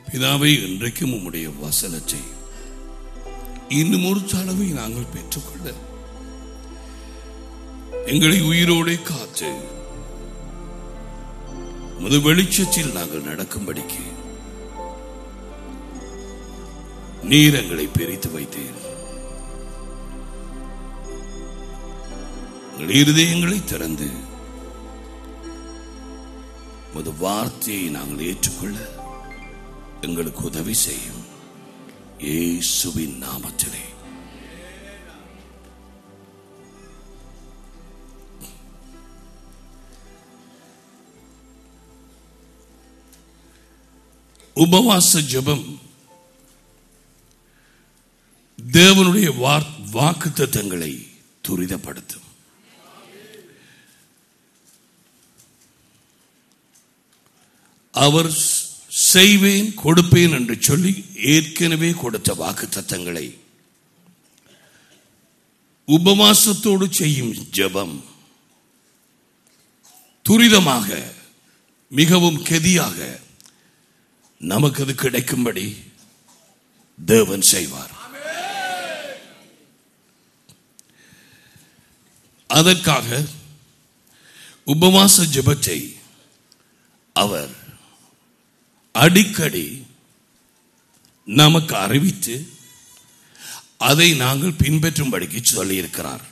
பிதாவை இன்றைக்கும் உம்முடைய வசனத்தை இன்னும் ஒரு தடவை நாங்கள் பெற்றுக்கொள்ள எங்களை உயிரோടെ காத்து முது வெளிச்சத்தில் நாங்கள் நடக்கும்படிக்கு நீர் எங்களை பிரித்து வைத்தேன் எங்கள் இருதயங்களை திறந்து முது வார்த்தையை நாங்கள் ஏற்றுக்கொள்ள எங்களுக்கு உதவி செய்யும் இயேசுவின் நாமத்திலே உபவாச ஜெபம் தேவனுடைய வாக்கு தத்தங்களை துரிதப்படுத்தும் அவர் செய்வேன் கொடுப்பேன் என்று சொல்லி ஏற்கனவே கொடுத்த வாக்கு தத்தங்களை உபவாசத்தோடு செய்யும் ஜெபம் துரிதமாக மிகவும் கெதியாக நமக்கு அது கிடைக்கும்படி தேவன் செய்வார் அதற்காக உபவாச ஜெபத்தை அவர் அடிக்கடி நமக்கு அறிவித்து அதை நாங்கள் பின்பற்றும்படிக்கு சொல்லியிருக்கிறார்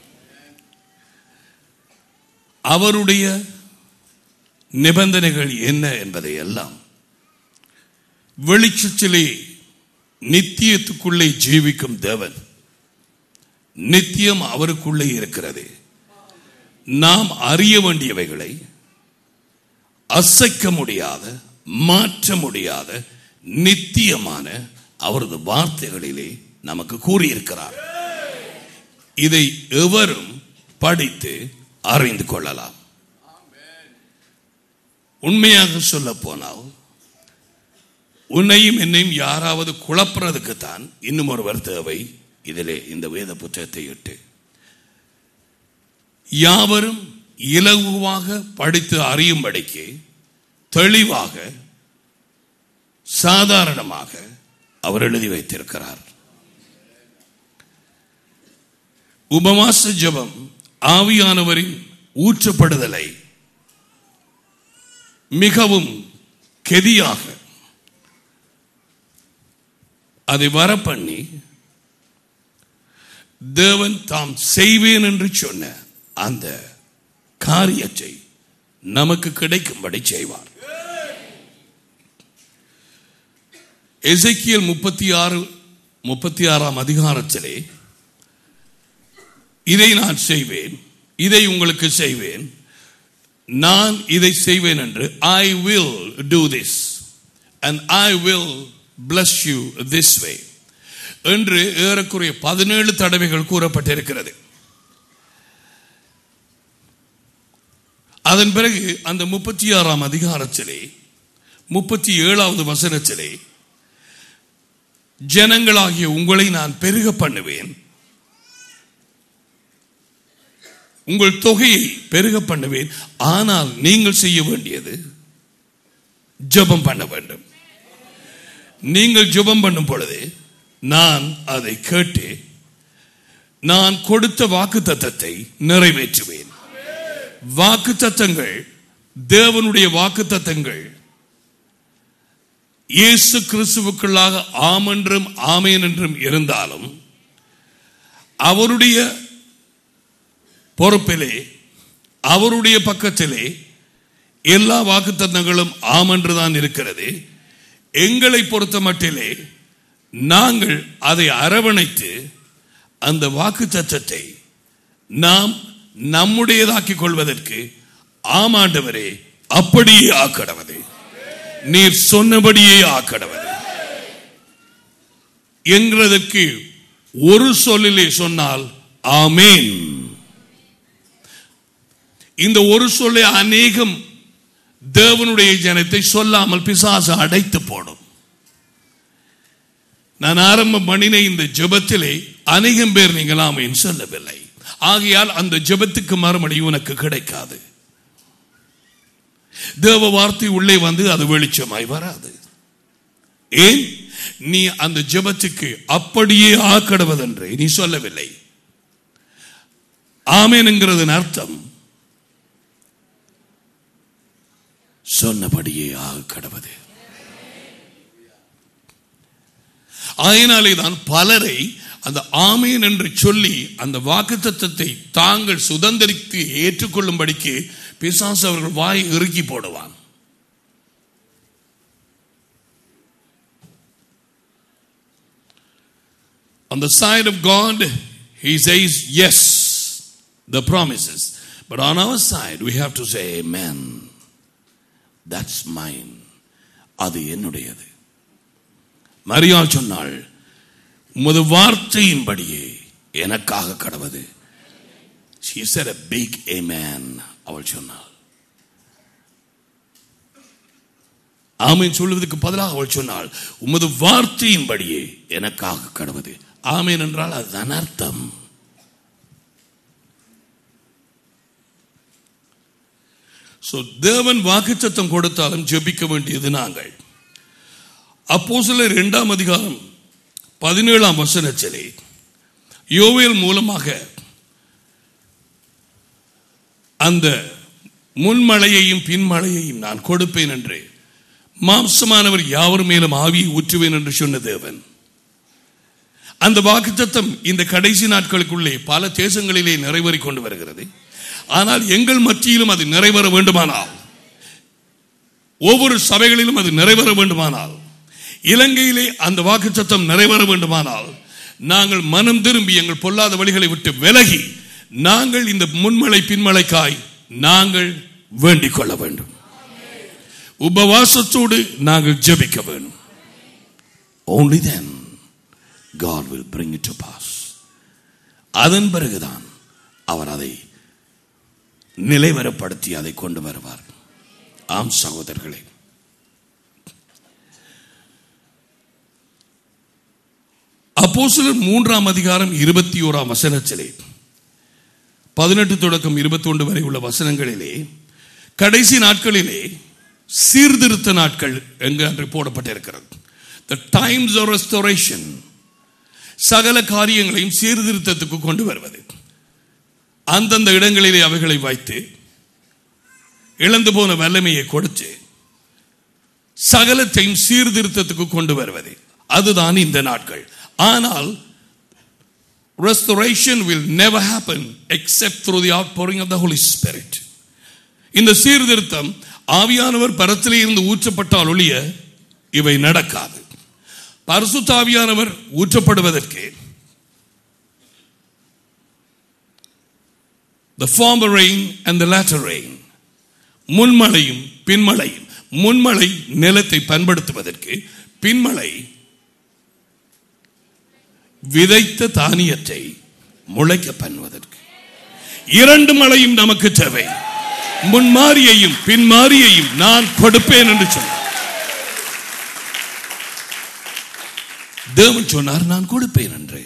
அவருடைய நிபந்தனைகள் என்ன என்பதை எல்லாம் வெளிச்சத்திலே நித்தியத்துக்குள்ளே ஜீவிக்கும் தேவன் நித்தியம் அவருக்குள்ளே இருக்கிறது நாம் அறிய வேண்டியவைகளை அசைக்க முடியாத மாற்ற முடியாத நித்தியமான அவரது வார்த்தைகளிலே நமக்கு கூறியிருக்கிறார் இதை எவரும் படித்து அறிந்து கொள்ளலாம் உண்மையாக சொல்ல போனால் உன்னையும் என்னையும் யாராவது குழப்புறதுக்கு தான் இன்னும் ஒருவர் தேவை இதிலே இந்த வேத புத்தகத்தை இட்டு யாவரும் இலகுவாக படித்து அறியும்படிக்கு தெளிவாக சாதாரணமாக அவர் எழுதி வைத்திருக்கிறார் உபவாச ஜபம் ஆவியானவரின் ஊற்றப்படுதலை மிகவும் கெதியாக அதை வரப்பண்ணி தேவன் தாம் செய்வேன் என்று சொன்ன அந்த காரியத்தை நமக்கு கிடைக்கும்படி செய்வார் எசைக்கியல் முப்பத்தி ஆறு முப்பத்தி ஆறாம் அதிகாரத்திலே இதை நான் செய்வேன் இதை உங்களுக்கு செய்வேன் நான் இதை செய்வேன் என்று I will do this and I will bless you this way என்று ஏறக்குறைய பதினேழு தடவைகள் கூறப்பட்டிருக்கிறது அதன் பிறகு அந்த முப்பத்தி ஆறாம் அதிகாரத்திலே முப்பத்தி ஏழாவது வசனத்திலே ஜனங்களாகிய உங்களை நான் பெருக பண்ணுவேன் உங்கள் தொகையை பெருக பண்ணுவேன் ஆனால் நீங்கள் செய்ய வேண்டியது ஜெபம் பண்ண வேண்டும் நீங்கள் ஜெபம் பண்ணும் பொழுது நான் அதை கேட்டு நான் கொடுத்த வாக்கு தத்தத்தை நிறைவேற்றுவேன் வாக்கு தத்தங்கள் தேவனுடைய வாக்கு தத்தங்கள் இயேசு கிறிஸ்துவுக்குள்ளாக ஆம் என்றும் ஆமேன் என்றும் இருந்தாலும் அவருடைய பொறுப்பிலே அவருடைய பக்கத்திலே எல்லா வாக்குத்தத்தங்களும் ஆம் என்றுதான் இருக்கிறது எங்களை பொறுத்த மட்டிலே நாங்கள் அதை அரவணைத்து அந்த வாக்கு தத்தத்தை நாம் நம்முடையதாக்கிக் கொள்வதற்கு ஆமாண்டவரே அப்படியே ஆக்கடவது நீர் சொன்னபடியே ஆக்கடவது என்கிறதற்கு ஒரு சொல்லிலே சொன்னால் ஆமேன் இந்த ஒரு சொல்லை அநேகம் தேவனுடைய ஜனத்தை சொல்லாமல் பிசாசு அடைத்து போடும் நான் ஆரம்பம் பண்ணின இந்த ஜெபத்திலே அநேகம் பேர் நீங்கள் ஆமேன் சொல்லவில்லை ஆகையால் அந்த ஜெபத்துக்கு மறுமொழி உனக்கு கிடைக்காது தேவ வார்த்தை உள்ளே வந்து அது வெளிச்சமாய் வராது ஏன் நீ அந்த ஜெபத்துக்கு அப்படியே ஆக்கடுவதென்று நீ சொல்லவில்லை ஆமேனுங்கிறதன் அர்த்தம் சொன்னபடியே ஆக கடவுது ஆயினாலே தான் பலரை அந்த ஆமேன் என்று சொல்லி அந்த வாக்குத்தத்தத்தை தாங்கள் சுதந்திரித்து ஏற்றுக்கொள்ளும்படிக்கு பிசாசு அவர்கள் வாய் இறுக்கி போடுவான் On the side of God, He says yes, the promises. But on our side, we have to say Amen. That's mine. அது என்னுடையது மரியாள் சொன்னாள் உமது வார்த்தையின்படியே எனக்காக கடவது She said a big amen அவள் சொன்னாள் ஆமீன் சொல்வதற்கு பதிலாக அவள் சொன்னாள் உமது வார்த்தையின்படியே எனக்காக கடவது ஆமீன் என்றால் அதுதான் அர்த்தம் So, தேவன் வாக்குச்சத்தம் கொடுத்தாலும் ஜெபிக்க வேண்டியது நாங்கள் அப்போ சில இரண்டாம் அதிகாரம் பதினேழாம் வசனத்திலே யோவேல் மூலமாக அந்த முன்மழையையும் பின்மழையையும் நான் கொடுப்பேன் என்று மாம்சமானவர் யாவர் மேலும் ஆவியை ஊற்றுவேன் என்று சொன்ன தேவன் அந்த வாக்குத்தத்தம் இந்த கடைசி நாட்களுக்குள்ளே பல தேசங்களிலே நிறைவேறிக் கொண்டு வருகிறது ஆனால் எங்கள் மத்தியிலும் அது நிறைவேற வேண்டுமானால் ஒவ்வொரு சபைகளிலும் அது நிறைவேற வேண்டுமானால் இலங்கையிலே அந்த வாக்குத்தத்தம் நிறைவேற வேண்டுமானால் நாங்கள் மனம் திரும்பி எங்கள் பொல்லாத வழிகளை விட்டு விலகி நாங்கள் இந்த முன்மலை பின்மலைக்காய் நாங்கள் வேண்டிக் கொள்ள வேண்டும் உபவாசத்தோடு நாங்கள் ஜெபிக்க வேண்டும் only then God will bring it to pass அதன் பிறகுதான் அவர் அதை நிலைவரப்படுத்தி அதை கொண்டு வருவார் ஆம் சகோதரர்களே அப்போஸ்தலர் மூன்றாம் அதிகாரம் இருபத்தி ஓராம் வசனத்திலே பதினெட்டு தொடக்கம் இருபத்தி ஒன்று வரை உள்ள வசனங்களிலே கடைசி நாட்களிலே சீர்திருத்த நாட்கள் என்று போடப்பட்டிருக்கிறது த டைம்ஸ் ஆஃப் ரெஸ்டோரேஷன் சகல காரியங்களையும் சீர்திருத்தத்துக்கு கொண்டு வருவது அந்தந்த இடங்களிலே அவைகளை வைத்து இழந்து போன வல்லமையை கொடுத்து சகலத்தையும் சீர்திருத்தத்துக்கு கொண்டு வருவது அதுதான் இந்த நாட்கள் ஆனால் restoration will never happen except through the outpouring of the Holy Spirit. இந்த சீர்திருத்தம் ஆவியானவர் பரத்திலே இருந்து ஊற்றப்பட்டால் ஒழிய இவை நடக்காது பரிசுத்தாவியானவர் ஊற்றப்படுவதற்கு the former rain and the latter rain முன்மழையும் பின்மழையும் முன்மழை நிலத்தை பண்படுத்துவதற்கு பின்மழை விதைத்த தானியத்தை முளைக்க பண்ணுவதற்கு இரண்டு மழையும் நமக்கு தேவை முன்மாரியையும் பின்மாரியையும் நான் கொடுப்பேன் என்று சொன்னார் தேவன் சொன்னார் நான் கொடுப்பேன் என்று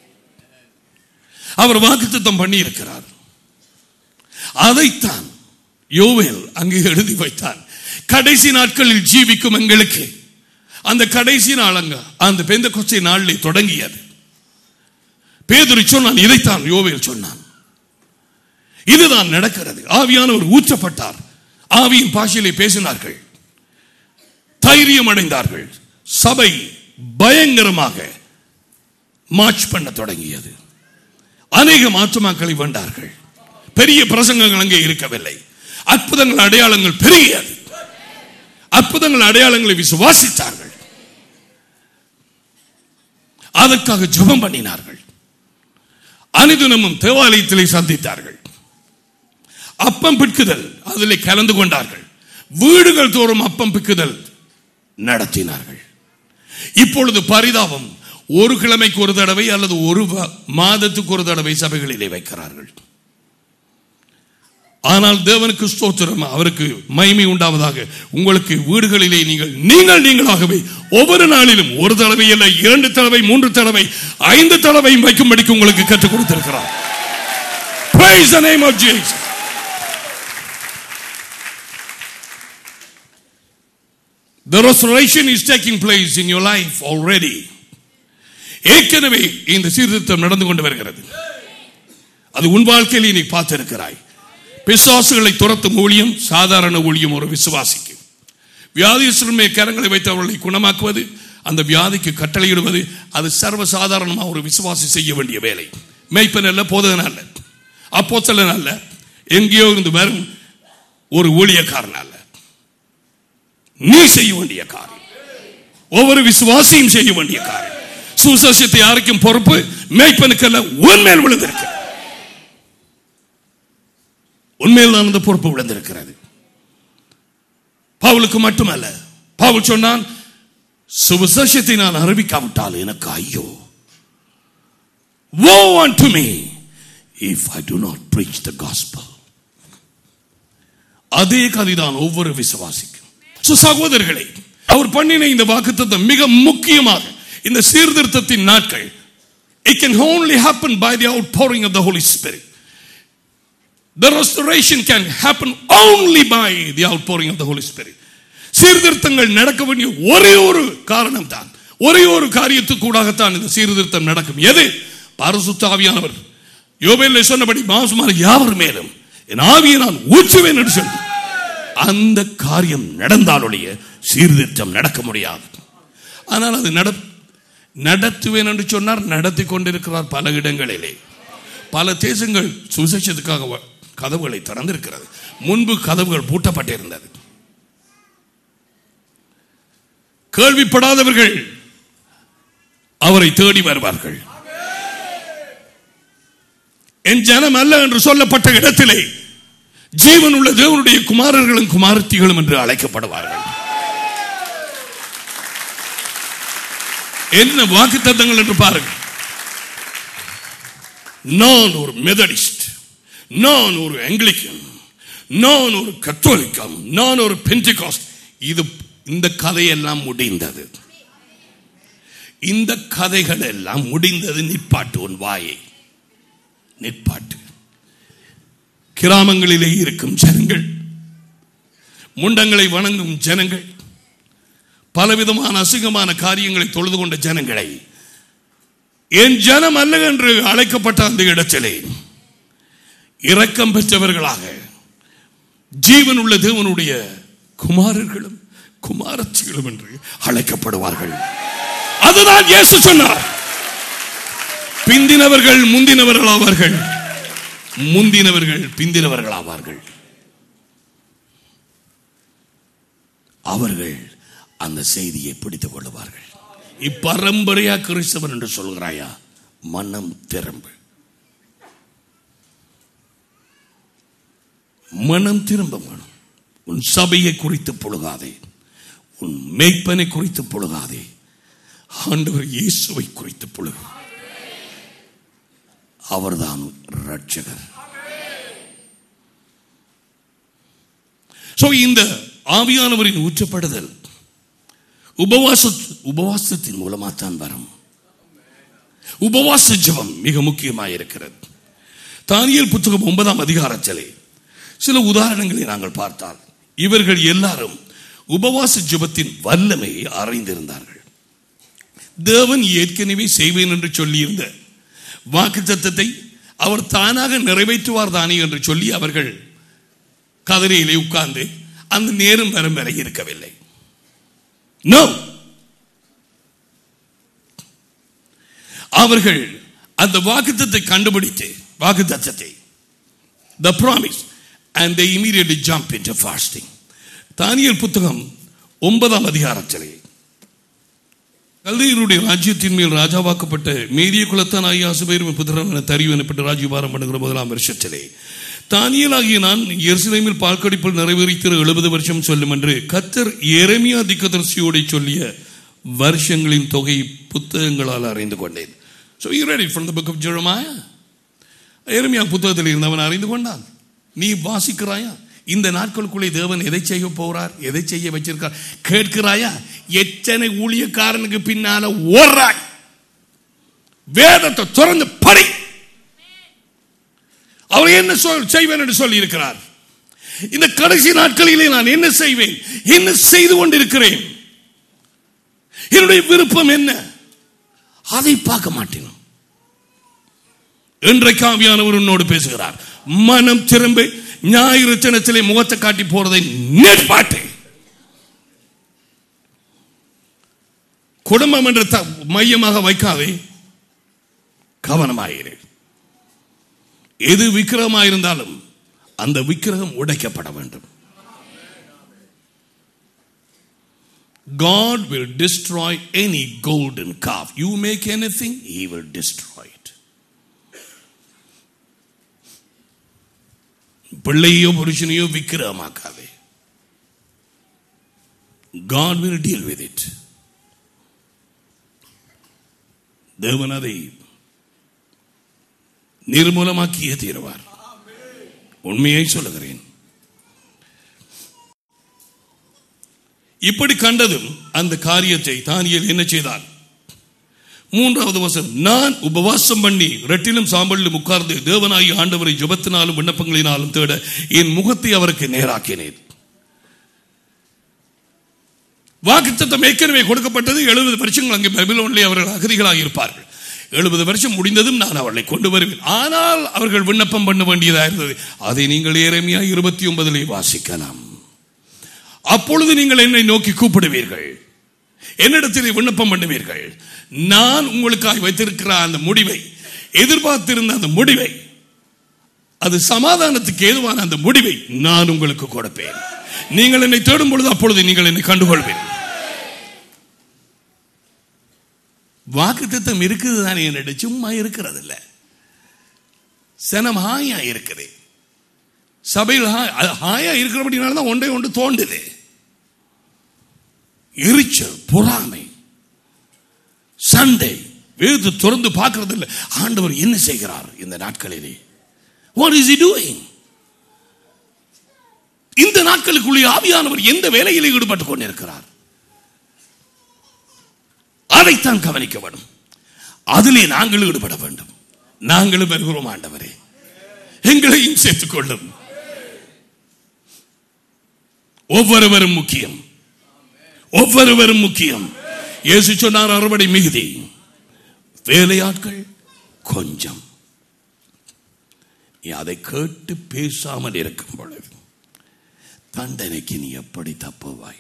அவர் வாக்குத்தத்தம் பண்ணி இருக்கிறார் அதைத்தான் யோவேல் அங்கே எழுதி வைத்தான் கடைசி நாட்களில் ஜீவிக்கும் எங்களுக்கு அந்த கடைசி நாள் அங்க அந்த பெந்த கொச்சை நாளிலே தொடங்கியது பேதுரு சொன்னான் இதைத்தான் யோவேல் சொன்னான் இதுதான் நடக்கிறது ஆவியானவர் ஊற்றப்பட்டார் ஆவியின் பாஷையிலே பேசினார்கள் தைரியம் அடைந்தார்கள் சபை பயங்கரமாக மார்ச் பண்ண தொடங்கியது அநேக மாற்றுமாக்களை வேண்டார்கள் பெரிய பிரசங்கங்கள் அங்கே இருக்கவில்லை அற்புதங்கள் அடையாளங்கள் பெரியது அற்புதங்கள் அடையாளங்களை விசுவாசித்தார்கள் அதற்காக ஜெபம் பண்ணினார்கள் அனுதினமும் தேவாலயத்திலே சந்தித்தார்கள் அப்பம் பிற்குதல் அதிலே கலந்து கொண்டார்கள் வீடுகள் தோறும் அப்பம் பிக்குதல் நடத்தினார்கள் இப்பொழுது பரிதாபம் ஒரு கிழமைக்கு ஒரு தடவை அல்லது ஒரு வ- மாதத்துக்கு ஒரு தடவை சபைகளிலே வைக்கிறார்கள் ஆனால் தேவனுக்கு ஸ்தோத்திரம் அவருக்கு மகிமை உண்டாவதாக உங்களுக்கு வீடுகளிலே நீங்கள் நீங்கள் நீங்களாகவே ஒவ்வொரு நாளிலும் ஒரு தடவை இல்லை இரண்டு தடவை மூன்று தடவை ஐந்து தடவையும் வைக்கும்படிக்கு உங்களுக்கு கற்றுக் கொடுத்திருக்கிறார் Praise the name of Jesus. The restoration is taking place in your life already. ஏற்கனவே இந்த சீர்திருத்தம் நடந்து கொண்டு வருகிறது அது உன் வாழ்க்கையில் நீ பார்த்திருக்கிறாய் பிசாசுகளை துரத்தும் ஊழியம் சாதாரண ஊழியம் ஒரு விசுவாசிக்கு வியாதிஸ்வரமே கரங்களை வைத்து அவர்களை குணமாக்குவது அந்த வியாதிக்கு கட்டளையிடுவது அது சர்வசாதாரணமாக ஒரு விசுவாசி செய்ய வேண்டிய வேலை மெய்ப்பன் அல்ல போதகன் அல்ல அப்போஸ்தலன் அல்ல எங்கேயோ இருந்து வரும் ஒரு ஊழியக்காரன் அல்ல நீ செய்ய வேண்டிய காரியம் ஒவ்வொரு விசுவாசியும் செய்ய வேண்டிய காரியம் சுசேஷத்தை யாருக்கும் பொறுப்பு மேய்ப்பனுக்கல்ல உன்மேல் விழுந்திருக்க உண்மையில் தான் அந்த பொறுப்பு விழுந்திருக்கிறது பவுலுக்கு மட்டுமல்ல பவுல் சொன்னான் சுவிசேஷத்தை நான் அறிவிக்காவிட்டால் எனக்கு ஐயோ woe unto me if I do not preach the gospel அதே கதைதான் ஒவ்வொரு விசுவாசிக்கும் So, சகோதரர்களே அவர் பண்ணின இந்த வாக்குத்தத்தம் மிக முக்கியமாக இந்த சீர்திருத்தத்தின் நாட்கள் it can only happen by the outpouring of the Holy Spirit the restoration can happen only by the outpouring of the Holy Spirit சீர்திருத்தங்கள் நடக்க வேண்டிய ஒரே ஒரு காரணம் தான் ஒரே ஒரு காரியத்துக்கூடாகத்தான் இந்த சீர்திருத்தம் நடக்கும் எது பரிசுத்த ஆவியானவர் யோபேல சொன்னபடி மாசுமார் யாவர் மேலும் என் ஆவியை நான் ஊற்றுவேன் என்று சொல்லி அந்த காரியம் நடந்தாலுடைய சீர்திருத்தம் நடக்க முடியாது ஆனால் அது நட நடத்துவேன் என்று சொன்னார் நடத்தி கொண்டிருக்கிறார் பல இடங்களிலே பல தேசங்கள் சுசேஷத்துக்காக வ- கதவுகளை திறந்திருக்கிறது முன்பு கதவுகள் பூட்டப்பட்டிருந்தது கேள்விப்படாதவர்கள் அவரை தேடி வருவார்கள் என் ஜனம் அல்ல என்று சொல்லப்பட்ட இடத்திலே ஜீவன் உள்ள தேவனுடைய குமாரர்களும் குமாரத்திகளும் என்று அழைக்கப்படுவார்கள் என்ன வாக்கு தத்தங்கள் என்று பாருங்கள் நான் ஒரு மெதடிஸ்ட் நான் ஒரு ஆங்கிலிக்கன் நான் ஒரு கத்தோலிக்கம் நான் ஒரு பென்டிகாஸ்ட் இது இந்த கதையெல்லாம் முடிந்தது இந்த கதைகள் எல்லாம் முடிந்தது நிற்பாட்டு உன் வாயை நிற்பாட்டு கிராமங்களிலே இருக்கும் ஜனங்கள் முண்டங்களை வணங்கும் ஜனங்கள் பலவிதமான அசிங்கமான காரியங்களை தொழுது கொண்ட ஜனங்களை என் ஜனம் அல்ல என்று அழைக்கப்பட்ட அந்த இடத்திலே இரக்கம் பெற்றவர்களாக ஜீவன் உள்ள தேவனுடைய குமாரர்களும் குமாரத்திகளும் என்று அழைக்கப்படுவார்கள் அதுதான் இயேசு சொன்னார் பிந்தினவர்கள் முந்தினவர்கள் ஆவார்கள் முந்தினவர்கள் பிந்தினவர்கள் ஆவார்கள் அவர்கள் அந்த செய்தியை பிடித்துக் கொள்ளுவார்கள் இப்பரம்பரையா கிறிஸ்தவன் என்று சொல்கிறாயா மனம் திரும்பு மனம் திரும்ப வேணும் உன் சபையை குறித்து புழுகாதே உன் மேய்ப்பனை குறித்து புழுகாதே ஆண்டவர் இயேசுவை குறித்து புழுகு அவர்தான் ரட்சகர் சோ இந்த ஆவியானவரின் ஊற்றப்படுதல் உபவாச உபவாசத்தின் மூலமாத்தான் வரும் உபவாச ஜெபம் மிக முக்கியமாக இருக்கிறது தானியல் புத்தகம் ஒன்பதாம் அதிகாரத்திலே சில உதாரணங்களை நாங்கள் பார்த்தால் இவர்கள் எல்லாரும் உபவாச ஜெபத்தின் வல்லமையை அறிந்திருந்தார்கள் தேவன் ஏற்கனவே செய்வேன் என்று சொல்லியிருந்த வாக்கு அவர் தானாக நிறைவேற்றுவார் தானே என்று சொல்லி அவர்கள் கதிரையிலே உட்கார்ந்து அந்த நேரம் வரும் வரை இருக்கவில்லை நோ அவர்கள் அந்த வாக்குத்தத்தை கண்டுபிடித்து வாக்குத்தத்தை the promise and they immediately jump into fasting Daniel புத்தகம் ஒன்பதாம் அதிகாரத்திலே கல்தையருடைய ராஜ்யத்தின் மேல் ராஜாவாக்கப்பட்ட மேரிய குலத்தான் ஆகிய ஆசுபேரும் புத்திரன் என தரிவு எனப்பட்ட ராஜ்யபாரம் பண்ணுகிற முதலாம் வருஷத்திலே தானியலாகிய நான் எருசலேமில் பால்கடிப்பில் நிறைவேறித்திரு எழுபது வருஷம் சொல்லும் என்று கத்தர் எரமியா திக்கதர்சியோட சொல்லிய வருஷங்களின் தொகை புத்தகங்களால் அறிந்து கொண்டேன் so you read from the book of Jeremiah எரமியா புத்தகத்தில் இருந்தவன் அறிந்து கொண்டான் நீ வாசிக்கிறாயா இந்த நாட்களுக்குள்ளே தேவன் எதை செய்ய போறார் எதை செய்ய வச்சிருக்கார் கேட்கிறாயா எத்தனை ஊழியக்காரனுக்கு பின்னால ஓடுறாய் வேதத்தை திறந்து படி அவர் என்ன சொல் செய்வேன் என்று சொல்லி இருக்கிறார் இந்த கடைசி நாட்களிலே நான் என்ன செய்வேன் என்ன செய்து கொண்டிருக்கிறேன் என்னுடைய விருப்பம் என்ன அதை பார்க்க மாட்டேன் இன்றைக்கு ஆவியானவர் உன்னோடு பேசுகிறார் மனம் திரும்ப ஞாயிறு தினத்திலே முகத்தை காட்டி போறதை நிற்பாட்டேன் குடும்பம் என்ற த- மையமாக வைக்காதே கவனமாயிரு எது விக்கிரகமாயிருந்தாலும் அந்த விக்கிரகம் உடைக்கப்பட வேண்டும் God will destroy any golden calf. You make anything, He will destroy it. பிள்ளையோ புருஷனையோ விக்கிரகமாக்காதே God will deal with it. தேவன் அதை நிர்மூலமாக்கியே தீருவார் உண்மையை சொல்லுகிறேன் இப்படி கண்டதும் அந்த காரியத்தை தானியல் என்ன செய்தான் மூன்றாவது வசனம் நான் உபவாசம் பண்ணி ரெட்டிலும் சாம்பலிலும் உட்கார்ந்து தேவனாகி ஆண்டவரை ஜெபத்தினாலும் விண்ணப்பங்களினாலும் தேட என் முகத்தை அவருக்கு நேராக்கினேன் வாக்குத்தத்தம் ஏற்கனவே கொடுக்கப்பட்டது எழுபது வருஷங்கள் அங்கே பபிலோனிலே அவர்கள் அகதிகளாக இருப்பார்கள் எழுபது வருஷம் முடிந்ததும் நான் அவர்களை கொண்டு வருவேன் ஆனால் அவர்கள் விண்ணப்பம் பண்ண வேண்டியதாக இருந்தது அதை நீங்கள் ஏறமியா இருபத்தி ஒன்பதிலே வாசிக்கலாம் அப்பொழுது நீங்கள் என்னை நோக்கி கூப்பிடுவீர்கள் என்னிடத்தில் விண்ணப்பம் பண்ணுவீர்கள் நான் உங்களுக்காக வைத்திருக்கிற அந்த முடிவை எதிர்பார்த்திருந்த அந்த முடிவை அது சமாதானத்துக்கு ஏதுவான அந்த முடிவை நான் உங்களுக்கு கொடுப்பேன் நீங்கள் என்னை தேடும் பொழுது அப்பொழுது நீங்கள் என்னை கண்டுகொள்வீர்கள் வாக்குத்தத்தம் இருக்குது தானே என்னிட சும்மா இருக்கிறது இல்ல சனம் ஹாயா இருக்குது சபையில் ஹா- அது ஹாயா இருக்கிறபடினால தான் ஒன்றை ஒன்று தோண்டுது எரிச்சல் பொறாமை சண்டை வேது திறந்து பார்க்கறது இல்லை ஆண்டவர் என்ன செய்கிறார் இந்த நாட்களிலே வாட் இஸ் he doing இந்த நாட்களுக்குள்ளே ஆவியானவர் எந்த வேலையில் ஈடுபட்டுக் கொண்டிருக்கிறார் அதைத்தான் கவனிக்க வேண்டும் அதிலே நாங்கள் ஈடுபட வேண்டும் நாங்களும் வருகிறோம் ஆண்டவரே எங்களையும் சேர்த்துக் கொள்ளும் ஒவ்வொருவரும் முக்கியம் ஒவ்வொருவரும் முக்கியம் இயேசு சொன்னார் அறுவடை மிகுதி வேலையாட்கள் கொஞ்சம் நீ அதை கேட்டு பேசாமல் இருக்கும் பொழுது தண்டனைக்கு நீ எப்படி தப்புவாய்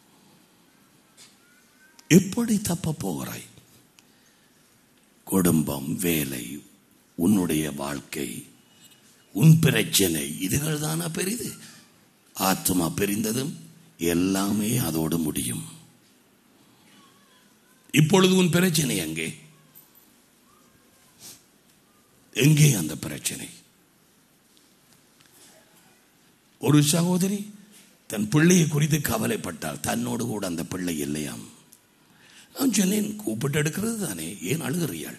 எப்படி தப்ப போகிறாய் குடும்பம் வேலை உன்னுடைய வாழ்க்கை உன் பிரச்சனை இதுகள் தானா பெரிது ஆத்மா பிரிந்ததும் எல்லாமே அதோடு முடியும் இப்பொழுது உன் பிரச்சனை எங்கே எங்கே அந்த பிரச்சனை ஒரு சகோதரி தன் பிள்ளையை குறித்து கவலைப்பட்டாள் தன்னோடு கூட அந்த பிள்ளை இல்லையாம் நான் சொன்னேன் கூப்பிட்டு எடுக்கிறது தானே ஏன் அழுகிறியாள்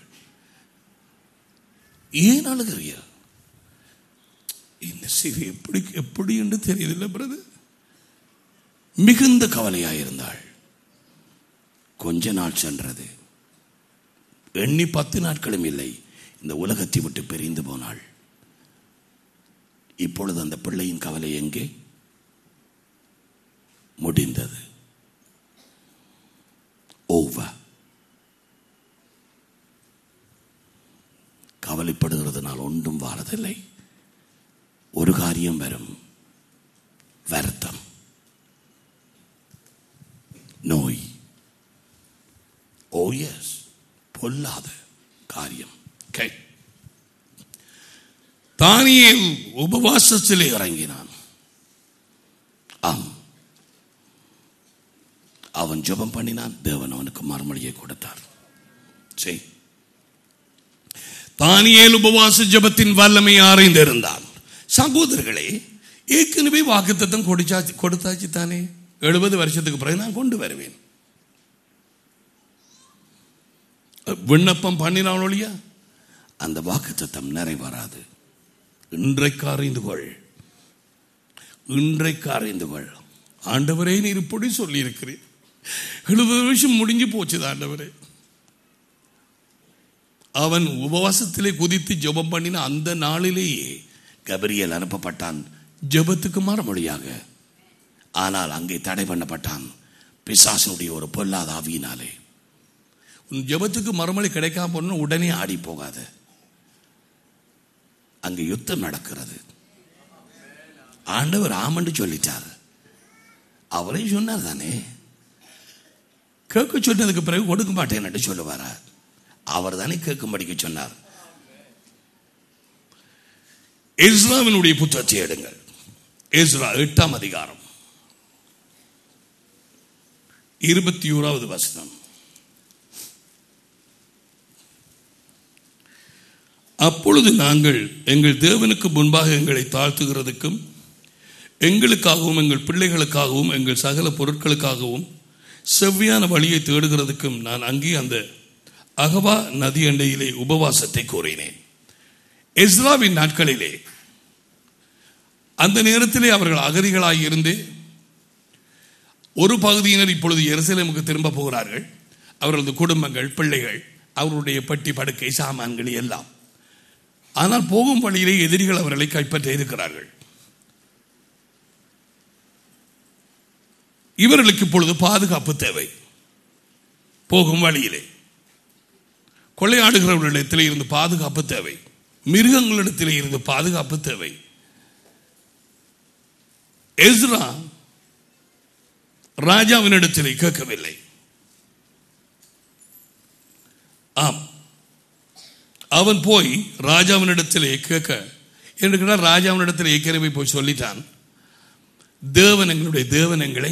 ஏன் அழுகிறியாள் இந்த சிறு எப்படி எப்படி என்று தெரியதில்லை பிரது மிகுந்த கவலையாயிருந்தாள் கொஞ்ச நாள் சென்றது எண்ணி பத்து நாட்களும் இல்லை இந்த உலகத்தை விட்டு பிரிந்து போனாள் இப்பொழுது அந்த பிள்ளையின் கவலை எங்கே முடிந்தது ஓவர் கவலைப்படுகிறதுனால் ஒன்றும் வாரதில்லை ஒரு காரியம் வரும் வருத்தம் நோய் ஓ எஸ் பொல்லாத காரியம் Okay. தானியேல் உபவாசத்திலே இறங்கினான் ஆம் அவன் ஜெபம் பண்ணினான் தேவன் அவனுக்கு மறுமொழியை கொடுத்தார் சரி தானியேல் உபவாச ஜெபத்தின் வல்லமை அறிந்திருந்தான் சகோதரர்களே ஏற்கனவே வாக்குத்தத்தம் கொடுத்தாச்சு கொடுத்தாச்சு தானே எழுபது வருஷத்துக்கு பிறகு நான் கொண்டு வருவேன் விண்ணப்பம் பண்ணினான் ஒழியா அந்த வாக்குத்தத்தம் நிறைவேறாது இன்றைக்கு அறிந்து கொள் இன்றைக்கு அறிந்து கொள் ஆண்டவரே நீர் இப்படி சொல்லி இருக்கிறேன் எழுபது வருஷம் முடிஞ்சு போச்சு ஆண்டவரே அவன் உபவாசத்திலே குதித்து ஜெபம் பண்ணின அந்த நாளிலேயே கபரியல் அனுப்பப்பட்டான் ஜெபத்துக்கு மறுமொழியாக ஆனால் அங்கே தடை பண்ணப்பட்டான் பிசாசனுடைய ஒரு பொல்லாத ஆவியினாலே உன் ஜெபத்துக்கு மறுமொழி கிடைக்காம போன உடனே ஆடி போகாத அங்க யுத்தம் நடக்கிறது ஆண்டவர் ஆமண்டு சொல்லிட்டார் அவரே சொன்னார் தானே கேட்க சொன்னதுக்கு பிறகு கொடுக்க மாட்டேன்னு சொல்லுவாரா அவர் தானே கேட்கும்படிக்க சொன்னார் இஸ்ராவினுடைய புத்தகத்தை எடுங்கள் இஸ்ரா எட்டாம் அதிகாரம் இருபத்தி ஓராவது வசனம் அப்பொழுது நாங்கள் எங்கள் தேவனுக்கு முன்பாக எங்களை தாழ்த்துகிறதுக்கும் எங்களுக்காகவும் எங்கள் பிள்ளைகளுக்காகவும் எங்கள் சகல பொருட்களுக்காகவும் செவ்வியான வழியை தேடுகிறதுக்கும் நான் அங்கே அந்த அகவா நதி அண்டையிலே உபவாசத்தை கோரினேன் எஸ்ராவின் நாட்களிலே அந்த நேரத்திலே அவர்கள் அகதிகளாய் இருந்து ஒரு பகுதியினர் இப்பொழுது எருசலேமுக்கு திரும்ப போகிறார்கள் அவர்களது குடும்பங்கள் பிள்ளைகள் அவருடைய பட்டி படுக்கை சாமான்கள் எல்லாம் ஆனால் போகும் வழியிலே எதிரிகள் அவர்களை கைப்பற்ற இருக்கிறார்கள் இவர்களுக்கு இப்பொழுது பாதுகாப்பு தேவை போகும் வழியிலே கொள்ளையாடுகிறவர்களிடத்திலே இருந்து பாதுகாப்பு தேவை மிருகங்களிடத்திலே இருந்து பாதுகாப்பு தேவை எஸ்ரா ராஜாவினிடத்திலே கேட்கவில்லை ஆம் அவன் போய் ராஜாவினிடத்திலே கேட்க என்று ராஜாவினிடத்தில் ஏற்கனவே போய் சொல்லிட்டான் தேவன் எங்களுடைய தேவன் எங்களை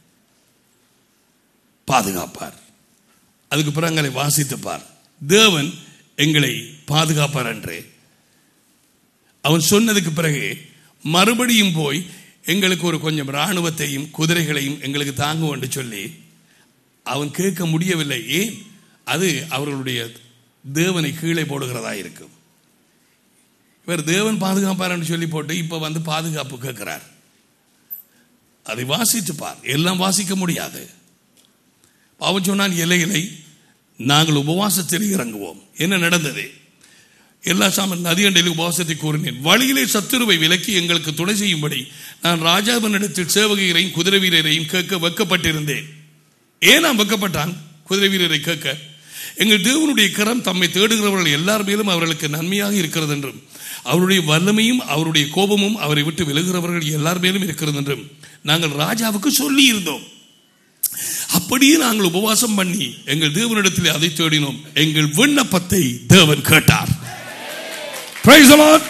பாதுகாப்பார் அதுக்கு பிறகு எங்களை வாசித்துப்பார் தேவன் எங்களை பாதுகாப்பார் என்றே அவன் சொன்னதுக்கு பிறகு மறுபடியும் போய் எங்களுக்கு ஒரு கொஞ்சம் இராணுவத்தையும் குதிரைகளையும் எங்களுக்கு தாங்கும் என்று சொல்லி அவன் கேட்க முடியவில்லை ஏன் அது அவர்களுடைய தேவனை கீழே போடுகிறதா இருக்கும் இவர் தேவன் பாதுகாப்பார் என்று சொல்லி போட்டு இப்ப வந்து பாதுகாப்பு கேட்கிறார் அதை வாசித்து பார் எல்லாம் வாசிக்க முடியாது அவன் சொன்னான் இலை இலை நாங்கள் உபவாசத்தில் இறங்குவோம் என்ன நடந்தது எல்லா சாமன் நதியண்டையில் உபவாசத்தை கூறினேன் வழியிலே சத்துருவை விலக்கி எங்களுக்கு துணை செய்யும்படி நான் ராஜாவினிடத்தில் சேவகரையும் குதிரை வீரரையும் கேட்க வைக்கப்பட்டிருந்தேன் ஏன் நான் வைக்கப்பட்டான் குதிரை வீரரை கேட்க எங்கள் தேவனுடைய கரம் தம்மை தேடுகிறவர்கள் எல்லார் மேலும் அவர்களுக்கு நன்மையாக இருக்கிறது என்றும் அவருடைய வல்லமையும் அவருடைய கோபமும் அவரை விட்டு விலகுகிறவர்கள் எல்லார் மேலும் இருக்கிறது என்றும் நாங்கள் ராஜாவுக்கு சொல்லி இருந்தோம் அப்படியே நாங்கள் உபவாசம் பண்ணி எங்கள் தேவனிடத்தில் அதை தேடினோம் எங்கள் விண்ணப்பத்தை தேவன் கேட்டார் Praise the Lord.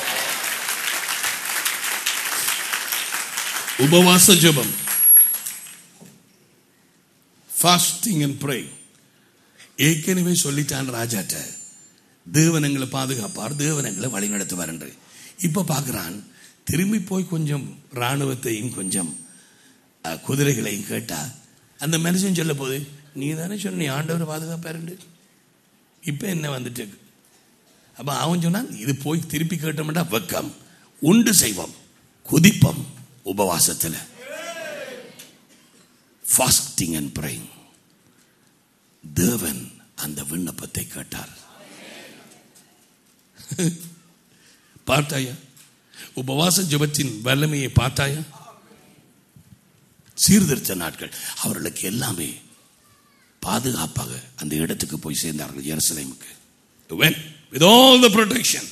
உபவாச ஜெபம் ஃபாஸ்டிங் அண்ட் ப்ரே ஏற்கனவே சொல்லிட்டான் ராஜாட்ட தேவன் எங்களை பாதுகாப்பார் தேவன் எங்களை வழி நடத்துவார் என்று இப்ப பார்க்கிறான் திரும்பி போய் கொஞ்சம் இராணுவத்தையும் கொஞ்சம் அஹ், குதிரைகளையும் கேட்டா அந்த மனுஷன் சொல்ல போது நீ தானே சொன்ன நீ ஆண்டவர் பாதுகாப்பாருண்டு இப்ப என்ன வந்துட்டு அப்ப அவன் சொன்னான் இது போய் திருப்பி கேட்டோம்டா வெக்கம் உண்டு செய்வோம் குதிப்பம் உபவாசத்தில் ஃபாஸ்டிங் அண்ட் praying தேவன் அந்த விண்ணப்பத்தை கேட்டார் பார்த்தாயா உபவாச ஜெபத்தின் வல்லமையை பார்த்தாயா சீர்திருத்த நாட்கள் அவர்களுக்கு எல்லாமே பாதுகாப்பாக அந்த இடத்துக்கு போய் சேர்ந்தார்கள் எருசலேமுக்கு When? with all the protection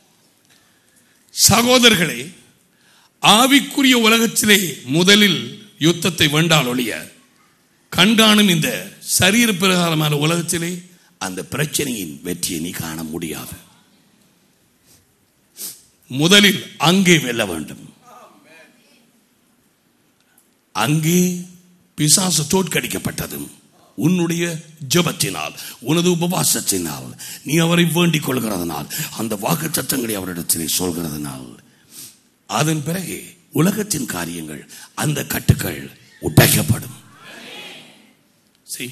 சகோதரர்களே ஆவிக்குரிய உலகத்திலே முதலில் யுத்தத்தை வென்றால் ஒழிய கண்காணும் இந்த சரீர பிரகாரமான உலகத்திலே அந்த பிரச்சனையின் வெற்றியை நீ காண முடியாது முதலில் அங்கே வெல்ல வேண்டும் அங்கே பிசாசு தோற்கடிக்கப்பட்டதும் உன்னுடைய ஜெபத்தினால் உனது உபவாசத்தினால் நீ அவரை வேண்டிக் கொள்கிறதுனால் அந்த வாக்கு சத்தங்களை அவரிடத்திலே சொல்கிறதுனால் அதன் பிறகு உலகத்தின் காரியங்கள் அந்த கட்டுக்கள் உடைக்கப்படும் See,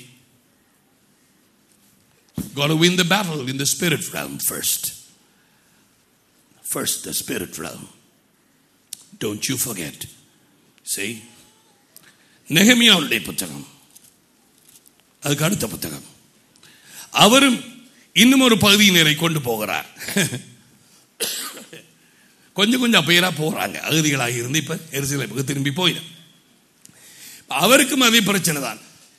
got to win the battle in the spirit realm first. First, the spirit realm. Don't you forget. See, நெகமியாவுடைய புத்தகம் அதுக்கு அடுத்த புத்தகம் அவரும் இன்னும் ஒரு பகுதியினரை கொண்டு போகிறார் கொஞ்சம் கொஞ்சம் அப்பையரா போறாங்க அகதிகளாக இருந்து இப்ப எருசலேமுக்கு திரும்பி போயிடும் அவருக்கும் அதே பிரச்சனை தான்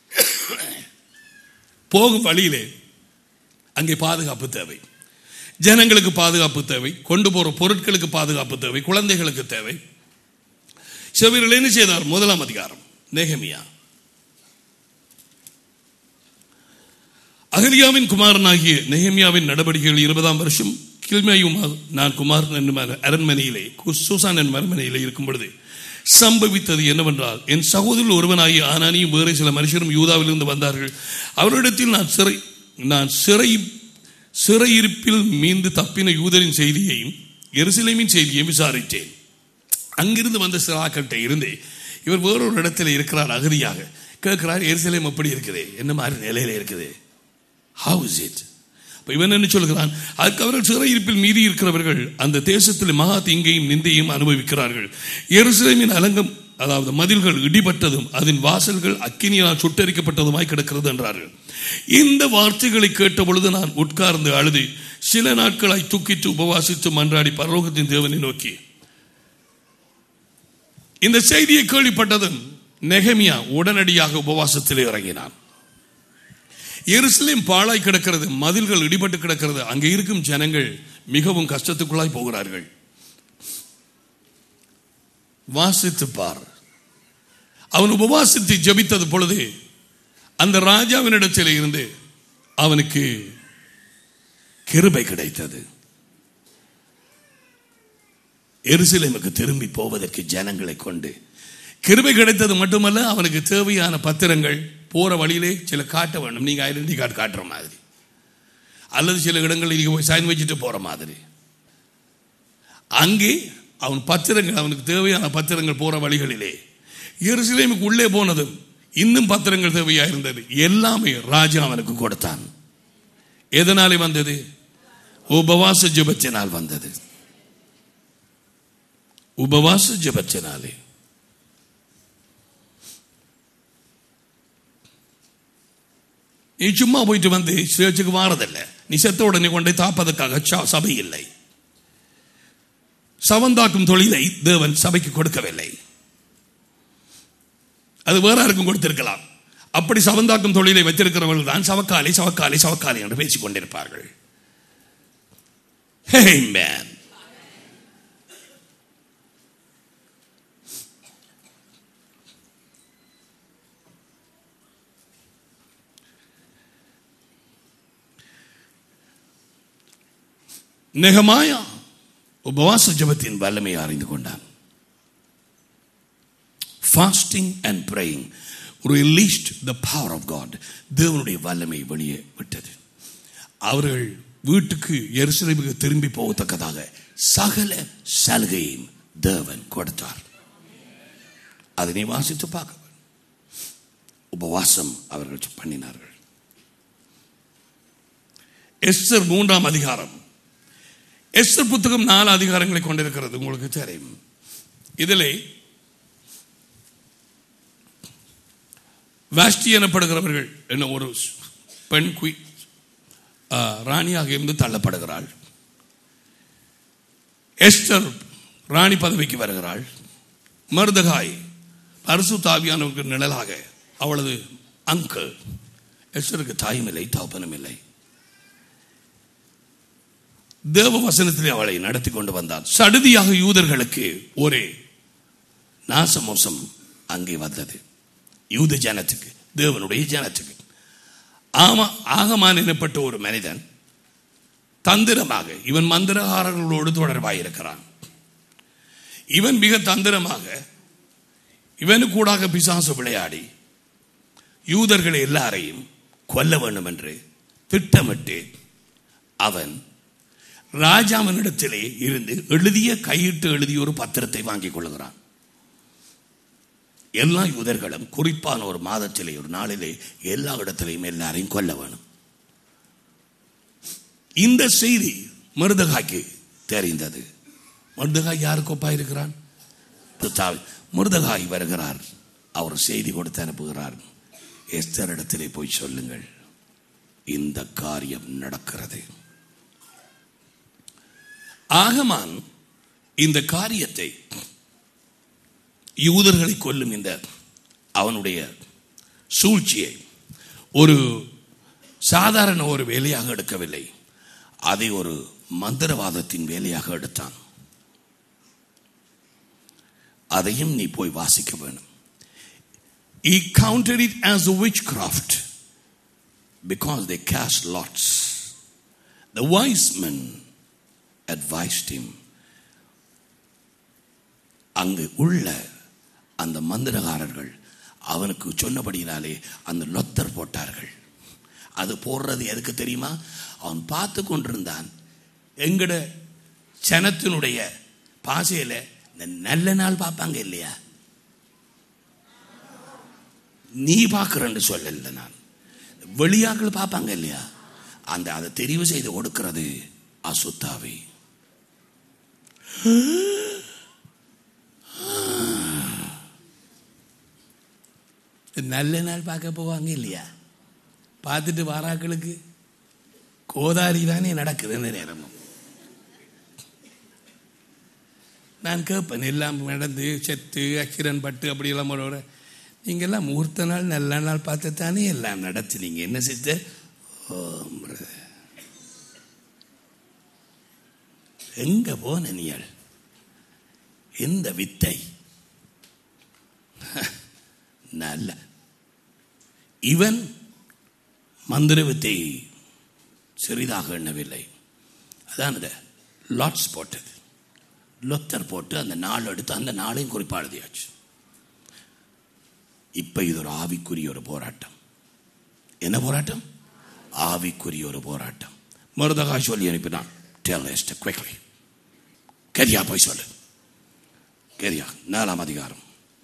போகும் வழியிலே அங்கே பாதுகாப்பு தேவை ஜனங்களுக்கு பாதுகாப்பு தேவை கொண்டு போற பொருட்களுக்கு பாதுகாப்பு தேவை குழந்தைகளுக்கு தேவை செவியர்கள் என்ன செய்தார் முதலாம் அதிகாரம் நெகமியா அகலியாவின் குமாரனாகிய நெஹமியாவின் நடவடிக்கைகள் இருபதாம் வருஷம் கில்மையும் நான் குமாரன் என்னும் அரண்மனையிலே சூசான் என்னும் அரண்மனையிலே இருக்கும் பொழுது சம்பவித்தது என்னவென்றால் என் சகோதரில் ஒருவனாகிய ஆனானியும் வேறு சில மனுஷரும் யூதாவிலிருந்து வந்தார்கள் அவரிடத்தில் நான் சிறை நான் சிறை சிறையிருப்பில் மீண்டு தப்பின யூதரின் செய்தியையும் எருசலேமின் செய்தியையும் விசாரித்தேன் அங்கிருந்து வந்த சிறாக்கட்டை இருந்து இவர் வேறொரு இடத்துல இருக்கிறார் அகதியாக கேட்கிறார் எருசலேம் எப்படி இருக்குது என்ன மாதிரி நிலையில இருக்குது ஹவு இஸ் இட் இவன் என்ன சொல்கிறான் அதுக்கு அவர்கள் சிறையிருப்பில் மீறி இருக்கிறவர்கள் அந்த தேசத்தில் மகா தீங்கையும் நிந்தையும் அனுபவிக்கிறார்கள் எருசலேமின் அலங்கம் அதாவது மதில்கள் இடிபட்டதும் அதன் வாசல்கள் அக்கினியால் சுட்டரிக்கப்பட்டதுமாய் கிடக்கிறது என்றார்கள் இந்த வார்த்தைகளை கேட்ட பொழுது நான் உட்கார்ந்து அழுது சில நாட்களாய் தூக்கிட்டு உபவாசித்து மன்றாடி பரலோகத்தின் தேவனை நோக்கி இந்த செய்தியை கேள்விப்பட்டதும் நெகமியா உடனடியாக உபவாசத்தில் இறங்கினான் எருசலேம் பாழாய் கிடக்கிறது மதில்கள் இடிபட்டு கிடக்கிறது அங்கே இருக்கும் ஜனங்கள் மிகவும் கஷ்டத்துக்குள்ளாய் போகிறார்கள் வாசித்து பார் அவன் உபவாசித்து ஜபித்தது பொழுது அந்த ராஜாவினிடத்தில் இருந்து அவனுக்கு கிருபை கிடைத்தது எருசலேமுக்கு திரும்பி போவதற்கு ஜனங்களை கொண்டு கிருபை கிடைத்தது மட்டுமல்ல அவனுக்கு தேவையான பத்திரங்கள் போற வழியிலே சில காட்ட வேண்டும் நீங்க ஐடென்டி கார்டு காட்டுற மாதிரி அல்லது சில இடங்களில் நீங்க போய் சைன் வச்சுட்டு போற மாதிரி அங்கே அவன் பத்திரங்கள் அவனுக்கு தேவையான பத்திரங்கள் போற வழிகளிலே எருசலேமுக்கு உள்ளே போனதும் இன்னும் பத்திரங்கள் தேவையா இருந்தது எல்லாமே ராஜா அவனுக்கு கொடுத்தான் எதனாலே வந்தது உபவாச ஜபத்தினால் வந்தது உபவாச ஜபத்தினாலே நீ சும்மா போயிட்டு வந்து சேர்ச்சுக்கு வாரதில்ல நீ செத்த உடனே கொண்டே தாப்பதற்காக ச- சபை இல்லை சவந்தாக்கும் தொழிலை தேவன் சபைக்கு கொடுக்கவில்லை அது வேற யாருக்கும் கொடுத்திருக்கலாம் அப்படி சவந்தாக்கும் தொழிலை வைத்திருக்கிறவர்கள் தான் சவக்காலி சவக்காலி சவக்காலி என்று பேசிக் கொண்டிருப்பார்கள் Amen. நெகமாயா உபவாச ஜபத்தின் வல்லமையை அறிந்து கொண்டான் fasting and praying released the power of God தேவனுடைய வல்லமை வெளியே விட்டது அவர்கள் வீட்டுக்கு எருசலேமுக்கு திரும்பி போகத்தக்கதாக சகல சலுகையும் தேவன் கொடுத்தார் அதனை வாசித்து பார்க்க வேண்டும். உபவாசம் அவர்கள் பண்ணினார்கள் எஸ்தர் மூன்றாம் அதிகாரம் எஸ்தர் புத்தகம் நாலு அதிகாரங்களை கொண்டிருக்கிறது உங்களுக்கு தெரியும் இதிலே வாஷ்டி எனப்படுகிறவர்கள் என்ன ஒரு பெண் குய் ஆ, ராணியாக இருந்து தள்ளப்படுகிறாள் எஸ்தர் ராணி பதவிக்கு வருகிறாள் மருதகாய் அரசு தாவியானவருக்கு நிழலாக அவளது அங்கிள் எஸ்தருக்கு தாயும் இல்லை தாப்பனும் இல்லை தேவ வசனத்திலே அவளை நடத்தி கொண்டு வந்தார் சடுதியாக யூதர்களுக்கு ஒரு நாசமோசம் அங்கே வந்தது யூத ஜனத்துக்கு தேவனுடைய ஜனத்துக்கு ஆமா ஆகமான் எனப்பட்ட ஒரு மனிதன் தந்திரமாக இவன் மந்திரகாரர்களோடு தொடர்பாயிருக்கிறான் இவன் மிக தந்திரமாக இவனுக்கூடாக பிசாசு விளையாடி யூதர்கள் எல்லாரையும் கொல்ல வேண்டும் என்று திட்டமிட்டு அவன் ராஜாவினிடத்திலே இருந்து எழுதிய கையிட்டு எழுதிய ஒரு பத்திரத்தை வாங்கிக் கொள்கிறான் எல்லா யூதர்களும் குறிப்பான ஒரு மாதத்திலே ஒரு நாளிலே எல்லா இடத்திலையும் எல்லாரையும் கொல்ல வேணும் இந்த செய்தி மருதகாய்க்கு தெரிந்தது மருதகாய் யாருக்கு ஒப்பாயிருக்கிறான் மருதகாய் வருகிறார் அவர் செய்தி கொடுத்து அனுப்புகிறார் எஸ்தர் இடத்திலே போய் சொல்லுங்கள் இந்த காரியம் நடக்கிறது ஆகமான் இந்த காரியத்தை யூதர்களை கொல்லும் இந்த அவனுடைய சூழ்ச்சியை ஒரு சாதாரண ஒரு வேலையாக எடுக்கவில்லை அதை ஒரு மந்திரவாதத்தின் வேலையாக எடுத்தான் அதையும் நீ போய் வாசிக்க வேணும் He counted it as a witchcraft because they cast lots. The wise men advised him. அங்கு உள்ள அந்த மந்திரகாரர்கள் அவனுக்கு சொன்னபடியினாலே அந்த லொத்தர் போட்டார்கள் அது போடுறது எதுக்கு தெரியுமா அவன் பார்த்து கொண்டிருந்தான் எங்கட சனத்தினுடைய பாசையில இந்த நல்ல நாள் பார்ப்பாங்க இல்லையா நீ பார்க்கிறன்னு சொல்லல நான் வெளியாக்கள் பார்ப்பாங்க இல்லையா அந்த அதை தெரிவு செய்து கொடுக்கிறது அசுத்தாவி நல்ல நாள் பார்க்க போவாங்க இல்லையா பார்த்துட்டு வாராக்களுக்கு கோதாரி தானே நடக்குது இந்த நேரமும் நான் கேட்பேன் எல்லாம் நடந்து செத்து அக்கிரன் பட்டு அப்படியெல்லாம் போட நீங்கெல்லாம் முகூர்த்த நாள் நல்ல நாள் பார்த்து தானே எல்லாம் நடத்துனீங்க என்ன சிஸ்டர் ஓம் brother. எங்க போன நீள் எந்த வித்தை நல்ல இவன் மந்திர வித்தை சிறிதாக எண்ணவில்லை அதான் இது லாட்ஸ் போட்டது லொத்தர் போட்டு அந்த நாள் எடுத்து அந்த நாளையும் குறிப்பா எழுதியாச்சு இப்ப இது ஒரு ஆவிக்குரிய ஒரு போராட்டம் என்ன போராட்டம் ஆவிக்குரிய ஒரு போராட்டம் மருதகா சொல்லி அனுப்பினான் டெல் எஸ்ட் குவிக்லி கரியா போய் சொல்லு கரியா நாலாம் அதிகாரம்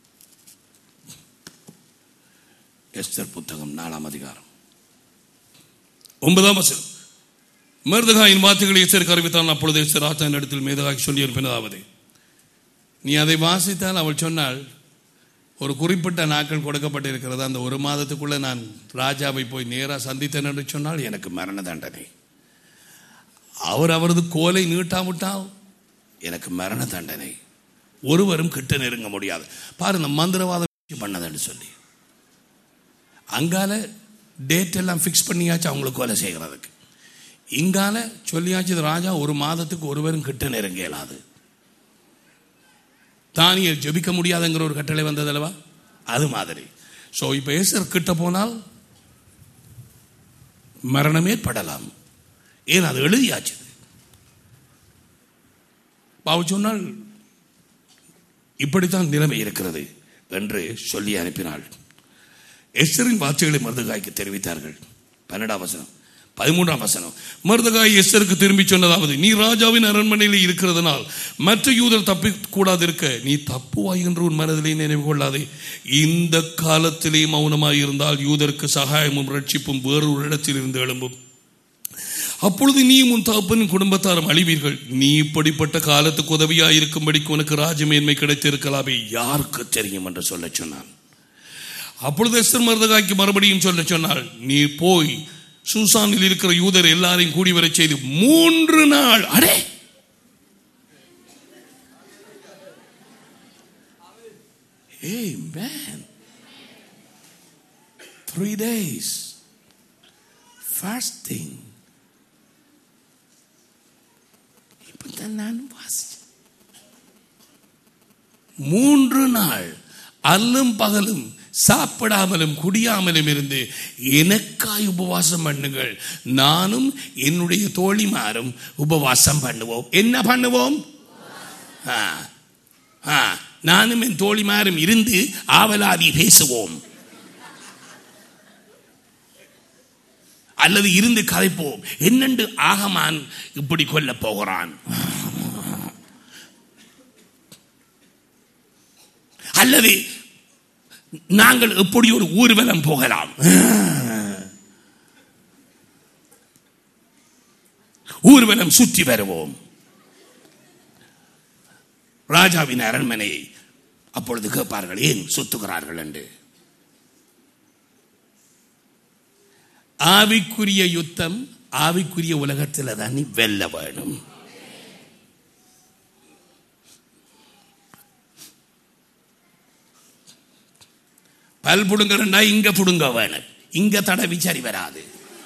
எஸ்தர் புத்தகம் நாலாம் அதிகாரம் ஒன்பதாம் வசனம் மருதகாயின் வார்த்தைகளை எச்சரிக்கை அறிவித்தான் அப்பொழுது எஸ்தர் ஆத்தான் இடத்தில் மேதகாய் சொல்லி அனுப்பினதாவது நீ அதை வாசித்தால் அவள் சொன்னாள் ஒரு குறிப்பிட்ட நாட்கள் கொடுக்கப்பட்டிருக்கிறது அந்த ஒரு மாதத்துக்குள்ள நான் ராஜாவை போய் நேராக சந்தித்தேன் என்று சொன்னால் எனக்கு மரண தண்டனை அவர் அவரது கோலை நீட்டாவிட்டால் எனக்கு மரண தண்டனை ஒருவரும் கிட்ட நெருங்க முடியாது பாருங்க மந்திரவாதம் பண்ணதுன்னு சொல்லி அங்கால டேட் எல்லாம் ஃபிக்ஸ் பண்ணியாச்சு அவங்களுக்கு கொலை செய்கிறதுக்கு இங்கால சொல்லியாச்சு இது ராஜா ஒரு மாதத்துக்கு ஒருவரும் கிட்ட நெருங்க இயலாது தானியல் ஜெபிக்க முடியாதுங்கிற ஒரு கட்டளை வந்தது அல்லவா அது மாதிரி ஸோ இப்போ ஏசர் கிட்ட போனால் மரணமே படலாம் ஏன் அது எழுதியாச்சு பாவு சொன்னால் இப்படித்தான் நிலைமை இருக்கிறது என்று சொல்லி அனுப்பினாள் எஸ்தரின் வார்த்தைகளை மருதகாய்க்கு தெரிவித்தார்கள் பன்னெண்டாம் வசனம் பதிமூன்றாம் வசனம் மருதகாய் எஸ்தருக்கு திரும்பி சொன்னதாவது நீ ராஜாவின் அரண்மனையில் இருக்கிறதுனால் மற்ற யூதர் தப்பி கூடாதிருக்க நீ தப்புவாய் என்று உன் மனதிலே நினைவு கொள்ளாதே இந்த காலத்திலே மௌனமாய் இருந்தால் யூதருக்கு சகாயமும் ரட்சிப்பும் வேறொரு இடத்தில் இருந்து எழும்பும் அப்பொழுது நீயும் உன் தகப்பனின் குடும்பத்தாரும் அழிவீர்கள் நீ இப்படிப்பட்ட காலத்துக்கு உதவியாய் இருக்கும்படிக்கு உனக்கு ராஜமேன்மை கிடைத்திருக்கலாமே யாருக்கு தெரியும் என்று சொல்ல சொன்னான் அப்பொழுது எஸ்தர் மருதகாய்க்கு மறுபடியும் சொல்ல சொன்னாள் நீ போய் சூசானில் இருக்கிற யூதர் எல்லாரையும் கூடி வரச் செய்து மூன்று நாள் அடே Hey man, three days fasting. இப்பதான் நான் வாசிச்சேன் மூன்று நாள் அல்லும் பகலும் சாப்பிடாமலும் குடியாமலும் இருந்து எனக்காய் உபவாசம் பண்ணுங்கள் நானும் என்னுடைய தோழிமாரும் உபவாசம் பண்ணுவோம் என்ன பண்ணுவோம் ஆ, ஆ, நானும் என் தோழிமாரும் இருந்து ஆவலாதி பேசுவோம் அல்லது இருந்து கதைப்போம் என்னென்று ஆகமான் இப்படி கொல்ல போகிறான் அல்லது நாங்கள் எப்படி ஒரு ஊர்வலம் போகலாம் ஊர்வலம் சுற்றி வருவோம் ராஜாவின் அரண்மனையை அப்பொழுது கேட்பார்கள் ஏன் சுத்துகிறார்கள் என்று ஆவிக்குரிய யுத்தம் ஆவிக்குரிய உலகத்தில் தான் நீ வெல்ல வேணும் பல் புடுங்கறண்டா இங்க புடுங்க வேணும் இங்க தடவி சரி வராது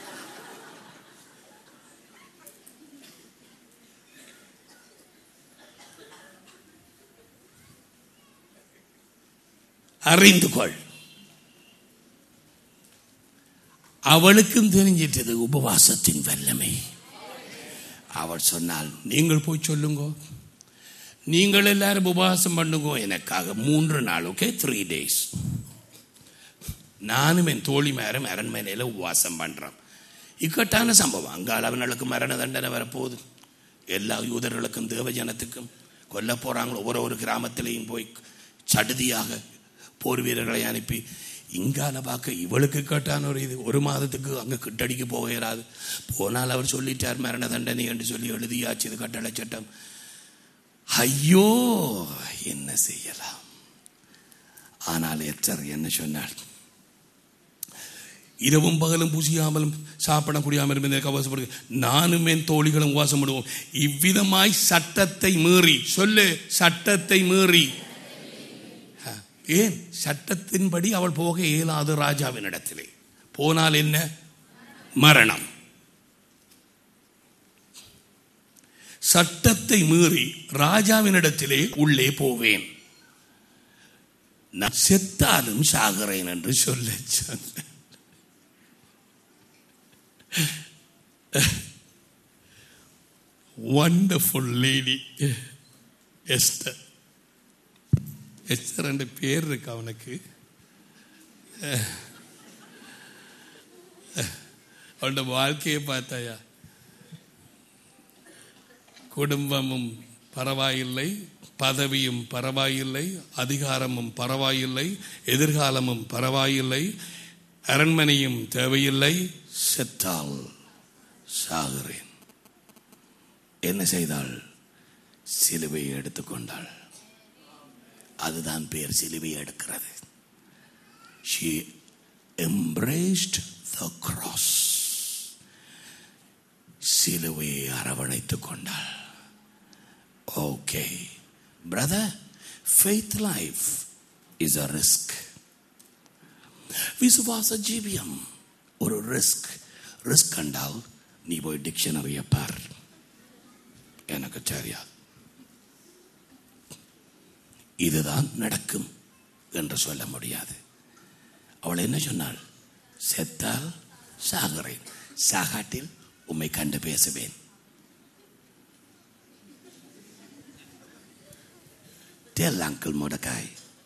அறிந்து கொள் அவளுக்கும் தெரிஞ்சிட்டது உபவாசத்தின் வல்லமை அவள் சொன்னால் நீங்கள் போய் சொல்லுங்க நீங்கள் எல்லாரும் உபவாசம் பண்ணுங்க எனக்காக மூன்று நாள் ஓகே த்ரீ டேஸ் நானும் என் தோழிமாரும் அரண்மனையில் உபவாசம் பண்றோம் இக்கட்டான சம்பவம் அங்கால அவர்களுக்கு மரண தண்டனை வரப்போகுது எல்லா யூதர்களுக்கும் தேவஜனத்துக்கும் கொல்ல போறாங்களோ ஒவ்வொரு ஒரு கிராமத்திலையும் போய் சடுதியாக போர் வீரர்களை அனுப்பி இங்கால பார்க்க இவளுக்கு கட்டான ஒரு இது ஒரு மாதத்துக்கு அங்கே கிட்டடிக்கு போக இயலாது போனால் அவர் சொல்லிட்டார் மரண தண்டனை என்று சொல்லி எழுதியாச்சு இது கட்டளை சட்டம் ஐயோ என்ன செய்யலாம் ஆனால் எச்சர் என்ன சொன்னார் இரவும் பகலும் பூசியாமலும் சாப்பிட முடியாமலும் இருந்த கவசப்படுங்க நானும் என் தோழிகளும் வாசம் பண்ணுவோம் இவ்விதமாய் சட்டத்தை மீறி சொல்லு சட்டத்தை மீறி அஹ், ஏன் சட்டத்தின்படி அவள் போக இயலாது ராஜாவின் இடத்திலே போனால் என்ன மரணம் சட்டத்தை மீறி ராஜாவினிடத்திலே உள்ளே போவேன் நான் செத்தாலும் சாகிறேன் என்று சொல்ல சொன்ன வண்டர்ஃபுல் லேடி எஸ்டர் எஸ்டர் என்ற பேர் இருக்கு அவனுக்கு அவனோட வாழ்க்கையை பார்த்தாயா குடும்பமும் பரவாயில்லை பதவியும் பரவாயில்லை அதிகாரமும் பரவாயில்லை எதிர்காலமும் பரவாயில்லை அரண்மனையும் தேவையில்லை செத்தால் சாகிறேன் என்ன செய்தாள் சிலுவையை எடுத்துக்கொண்டாள் அதுதான் பேர் சிலுவை எடுக்கிறது she embraced the cross சிலுவையை அரவணைத்துக் கொண்டாள் okay brother faith life is a risk விசுவாச ஜீவியம் ஒரு ரிஸ்க் ரிஸ்க் கண்டால் நீ போய் டிக்ஷனரியை பார் எனக்கு தெரியாது இதுதான் நடக்கும் என்று சொல்ல முடியாது அவள் என்ன சொன்னாள் செத்தால் சாகிறேன் சாகாட்டில் உம்மை கண்டு பேசுவேன் Tell Uncle Mordecai.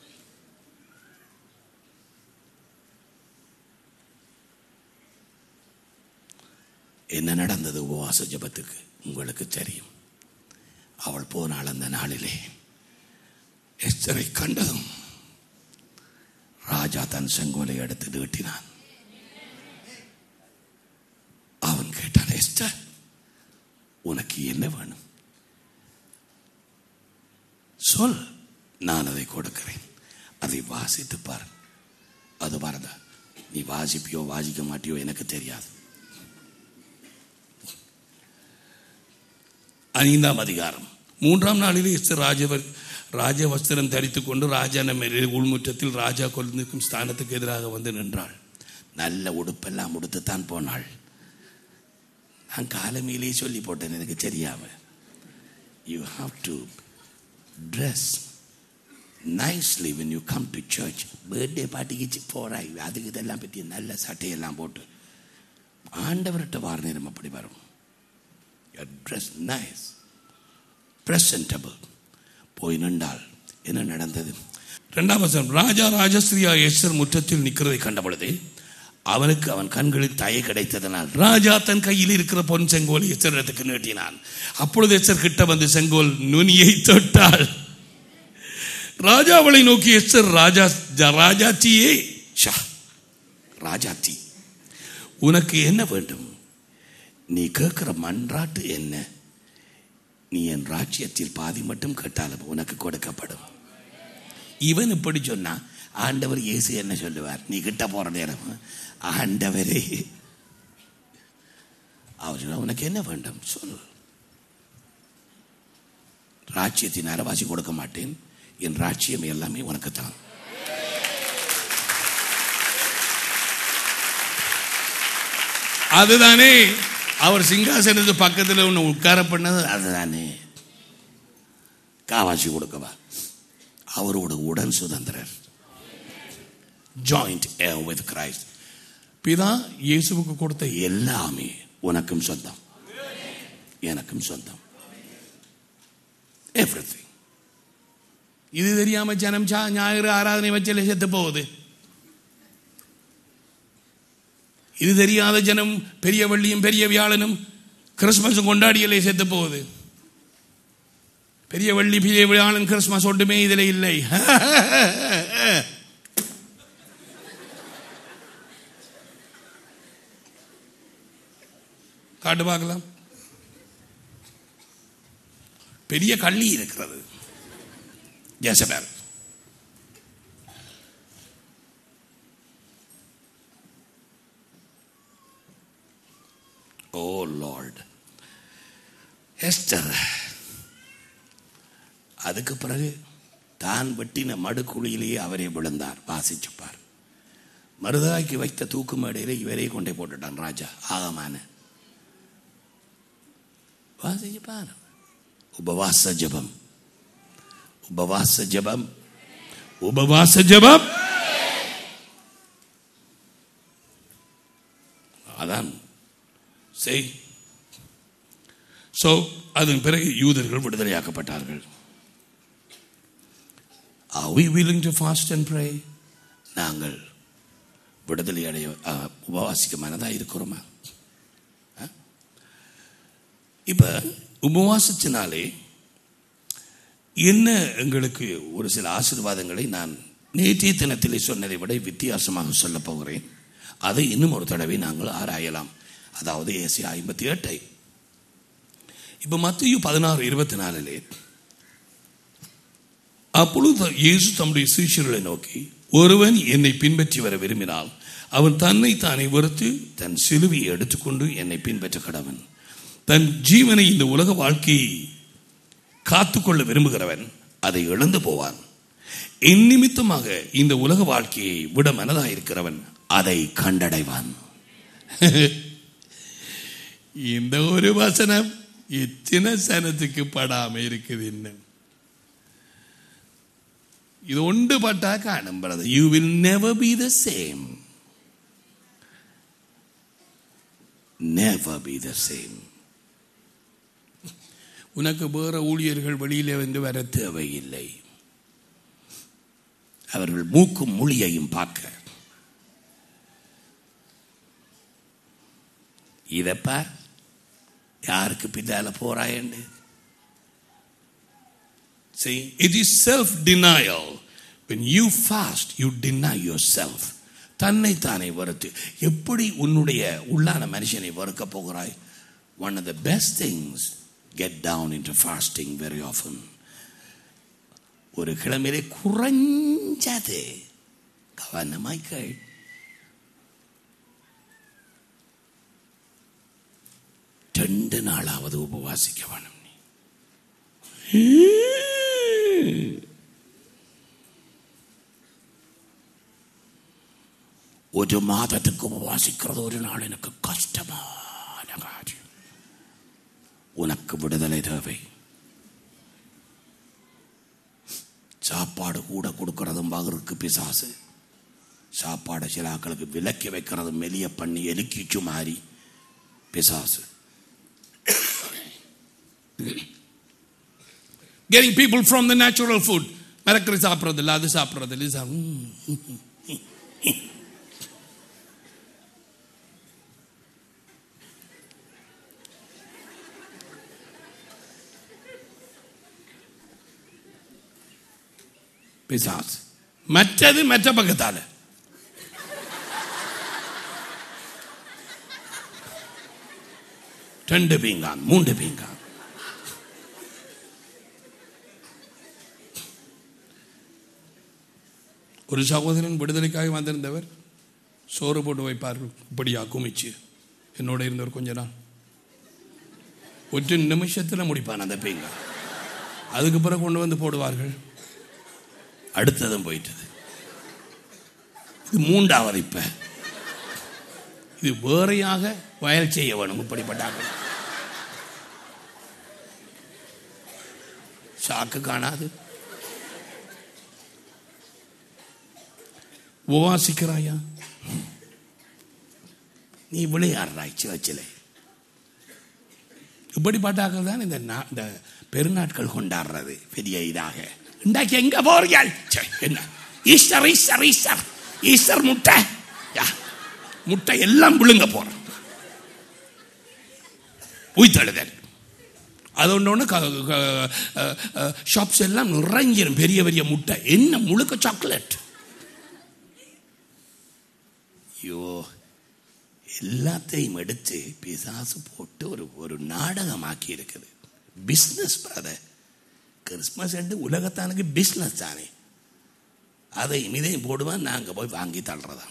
என்ன நடந்தது உபவாச ஜபத்துக்கு உங்களுக்கு தெரியும் அவள் போனாள் அந்த நாளிலே எஸ்தரை கண்டதும் ராஜா தன் செங்கோலை எடுத்து நீட்டினான் அவன் கேட்டான் எஸ்டர் உனக்கு என்ன வேணும் சொல் நான் அதை கொடுக்கிறேன் அதை வாசித்து பார் அது பாருங்க நீ வாசிப்பியோ வாசிக்க மாட்டியோ எனக்கு தெரியாது ஐந்தாம் அதிகாரம் மூன்றாம் நாளிலே எஸ்தர் ராஜவர் ராஜ வஸ்திரம் தரித்துக் கொண்டு ராஜா நம்ம உள்முற்றத்தில் ராஜா கொண்டிருக்கும் ஸ்தானத்துக்கு எதிராக வந்து நின்றாள் நல்ல உடுப்பெல்லாம் உடுத்துத்தான் போனாள் நான் காலமையிலே சொல்லி போட்டேன் எனக்கு தெரியாம you have to dress nicely when you come to church birthday பார்ட்டிக்கு போறாய் அதுக்கு இதெல்லாம் பற்றி நல்ல சட்டையெல்லாம் போட்டு ஆண்டவர்கிட்ட வார நேரம் அப்படி வரும் ட்ரெஸ் நைஸ் பிரசன்டபிள் போய் நின்றாள் என்ன நடந்தது இரண்டாம் வசனம் ராஜா ராஜஸ்ரீயா எஸ்ஸர் முற்றத்தில் நிற்கிறதை கண்ட பொழுது அவனுக்கு அவன் கண்களில் தயை கிடைத்ததனால் ராஜா தன் கையில் இருக்கிற பொன் செங்கோலை எச்சரிடத்துக்கு நீட்டினான் அப்பொழுது எச்சர் கிட்ட வந்து செங்கோல் நுனியை தொட்டாள் ராஜா அவளை நோக்கி எச்சர் ராஜா ராஜாத்தியே ஷா ராஜாத்தி உனக்கு என்ன வேண்டும் நீ கேட்கிற மன்றாட்டு என்ன நீ என் ராஜ்யத்தில் பாதி மட்டும் கேட்டாலும் உனக்கு கொடுக்கப்படும் இவன் இப்படி சொன்னா ஆண்டவர் இயேசு என்ன சொல்லுவார் நீ கிட்ட போற நேரம் ஆண்டவரே அவர் சொல்ல உனக்கு என்ன வேண்டும் சொல் ராஜ்யத்தின் அரவாசி கொடுக்க மாட்டேன் என் ராஜ்யம் எல்லாமே உனக்கு தான் அதுதானே அவர் சிங்காசனத்து பக்கத்தில் ஒன்று உட்கார பண்ணது அதுதானே காவாசி கொடுக்கவா அவரோட உடன் சுதந்திரர் ஜாயிண்ட் வித் கிரைஸ்ட் பிதா இயேசுவுக்கு கொடுத்த எல்லாமே உனக்கும் சொந்தம் எனக்கும் சொந்தம் எவ்ரிதிங் இது தெரியாம ஜனம் சா- ஞாயிறு ஆராதனை வச்சல செத்து போகுது இது தெரியாத ஜனம் பெரிய வள்ளியும் பெரிய வியாழனும் கிறிஸ்மஸும் கொண்டாடியலே செத்து போகுது பெரிய வள்ளி பெரிய வியாழன் கிறிஸ்மஸ் ஒன்றுமே இதில் இல்லை காட்டு பார்க்கலாம் பெரிய கள்ளி இருக்கிறது ஜெசபேல் ஓ லார்ட் எஸ்டர் அதுக்கு பிறகு தான் வெட்டின மடுக்குழியிலேயே அவரே விழுந்தார் வாசிச்சுப்பார் மருதாய்க்கு வைத்த தூக்கு மேடையில இவரே கொண்டே போட்டுட்டான் ராஜா ஆகமான வாசிச்சுப்பார் உபவாச ஜெபம் உபவாச ஜெபம் உபவாச ஜெபம் அதான் செய் சோ அதன் பிறகு யூதர்கள் விடுதலையாக்கப்பட்டார்கள் Are we willing to fast and pray? நாங்கள் விடுதலை அடைய ஆ, உபவாசிக்க மனதா இருக்கிறோமா ஆ? இப்ப உபவாசத்தினாலே என்ன எங்களுக்கு ஒரு சில ஆசீர்வாதங்களை நான் நேற்றைய தினத்திலே சொன்னதை விட வித்தியாசமாக சொல்ல போகிறேன் அதை இன்னும் ஒரு தடவை நாங்கள் ஆராயலாம் அதாவது ஏசி ஐம்பத்தி எட்டை இப்ப மத்திய பதினாறு இருபத்தி நாலிலே அப்பொழுது இயேசு தம்முடைய சீஷர்களை நோக்கி ஒருவன் என்னை பின்பற்றி வர விரும்பினால் அவன் தன்னை தானே வெறுத்து தன் சிலுவையை எடுத்துக்கொண்டு என்னை பின்பற்ற கடவன் தன் ஜீவனை இந்த உலக வாழ்க்கையை காத்துக்கொள்ள விரும்புகிறவன் அதை இழந்து போவான் என் நிமித்தமாக இந்த உலக வாழ்க்கையை விட மனதாயிருக்கிறவன் அதை கண்டடைவான் இந்த ஒரு வசனம் எத்தனை சனத்துக்கு படாம இருக்குது இன்னும் இது ஒன்று பட்டா காணும் brother you will never be the same never be the same உனக்கு வேற ஊழியர்கள் வெளியில வந்து வர தேவையில்லை அவர்கள் மூக்கும் மொழியையும் பார்க்க இதப்பா யாருக்கு பின்னால போறாயண்டு See, it is self denial. When you fast, you deny yourself. தன்னை தானே வறுத்து எப்படி உன்னுடைய உள்ளான மனுஷனை வறுக்க போகிறாய் one of the best things get down in fasting very often ஒரு கிழமையிலே குறைஞ்சது கவனமாய் கேள் ரெண்டு நாளாவது உபவாசிக்க வேணும் நீ ஒரு மாதத்துக்கு உபவாசிக்கிறது ஒரு நாள் எனக்கு கஷ்டமான காரியம் உனக்கு விடுதலை தேவை சாப்பாடு கூட கொடுக்கறதும் வாங்குறதுக்கு பிசாசு சாப்பாடை சில ஆட்களுக்கு விலக்கி வைக்கிறதும் மெலிய பண்ணி எலுக்கிச்சு மாறி பிசாசு getting people from the natural food மரக்கறி சாப்பிட்றது இல்லை அது சாப்பிட்றது இல்லை இது சாப்பிட பிசாஸ் மற்றது மற்ற பக்கத்தால ரெண்டு பீங்கான் மூன்று பீங்கான் ஒரு சகோதரன் விடுதலைக்காக வந்திருந்தவர் சோறு போட்டு வைப்பார்கள் இப்படியா குமிச்சு என்னோட இருந்தவர் கொஞ்ச நாள் ஒரு நிமிஷத்தில் முடிப்பான் அந்த பீங்கா அதுக்கு பிறகு கொண்டு வந்து போடுவார்கள் அடுத்ததும் போயிட்டது இது மூன்றாவது இப்ப இது வேறையாக வயல் செய்ய வேணும் இப்படிப்பட்டார்கள் சாக்கு காணாது உபவாசிக்கிறாயா நீ விளையாடுறாய் சிவச்சிலை இப்படிப்பட்டாக்கள் தான் இந்த நா- இந்த பெருநாட்கள் கொண்டாடுறது பெரிய இதாக இன்றைக்கு எங்க போறீர்கள் ச்சே, என்ன ஈஸ்டர் ஈஸ்டர் ஈஸ்டர் ஈஸ்டர் முட்டை யா, முட்டை எல்லாம் விழுங்க போறோம் உயிர்த்தெழுதல் அது ஒன்று ஒன்று ஷாப்ஸ் எல்லாம் நிறைஞ்சிரும் பெரிய பெரிய முட்டை என்ன முழுக்க சாக்லேட் ஐயோ எல்லாத்தையும் எடுத்து பிசாசு போட்டு ஒரு ஒரு நாடகமாக்கி இருக்குது பிஸ்னஸ் பிரதர் கிறிஸ்மஸ் என்று உலகத்தானுக்கு பிஸ்னஸ் தானே அதையும் இதையும் போடுவான் நாங்கள் போய் வாங்கி தள்ளுறதான்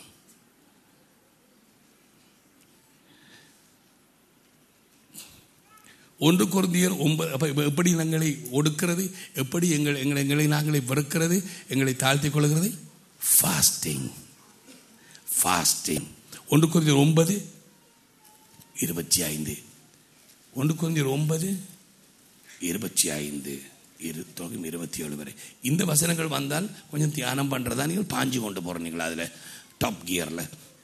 ஒன்று குருந்தியர் ஒன்பது அப்ப இப்ப எப்படி எங்களை ஒடுக்கிறது எப்படி எங்கள் எங்களை எங்களை நாங்களே வெறுக்கிறது எங்களை தாழ்த்திக் கொள்கிறது ஃபாஸ்டிங் ஃபாஸ்டிங் ஒன்று குருந்தியர் ஒன்பது இருபத்தி ஐந்து ஒன்று குருந்தியர் ஒன்பது இருபத்தி ஐந்து இரு தொகையும் இருபத்தி ஏழு வரை இந்த வசனங்கள் வந்தால் கொஞ்சம் தியானம் பண்ணுறதா நீங்கள் பாஞ்சு கொண்டு போகிறீங்களா அதில் டாப் கியரில்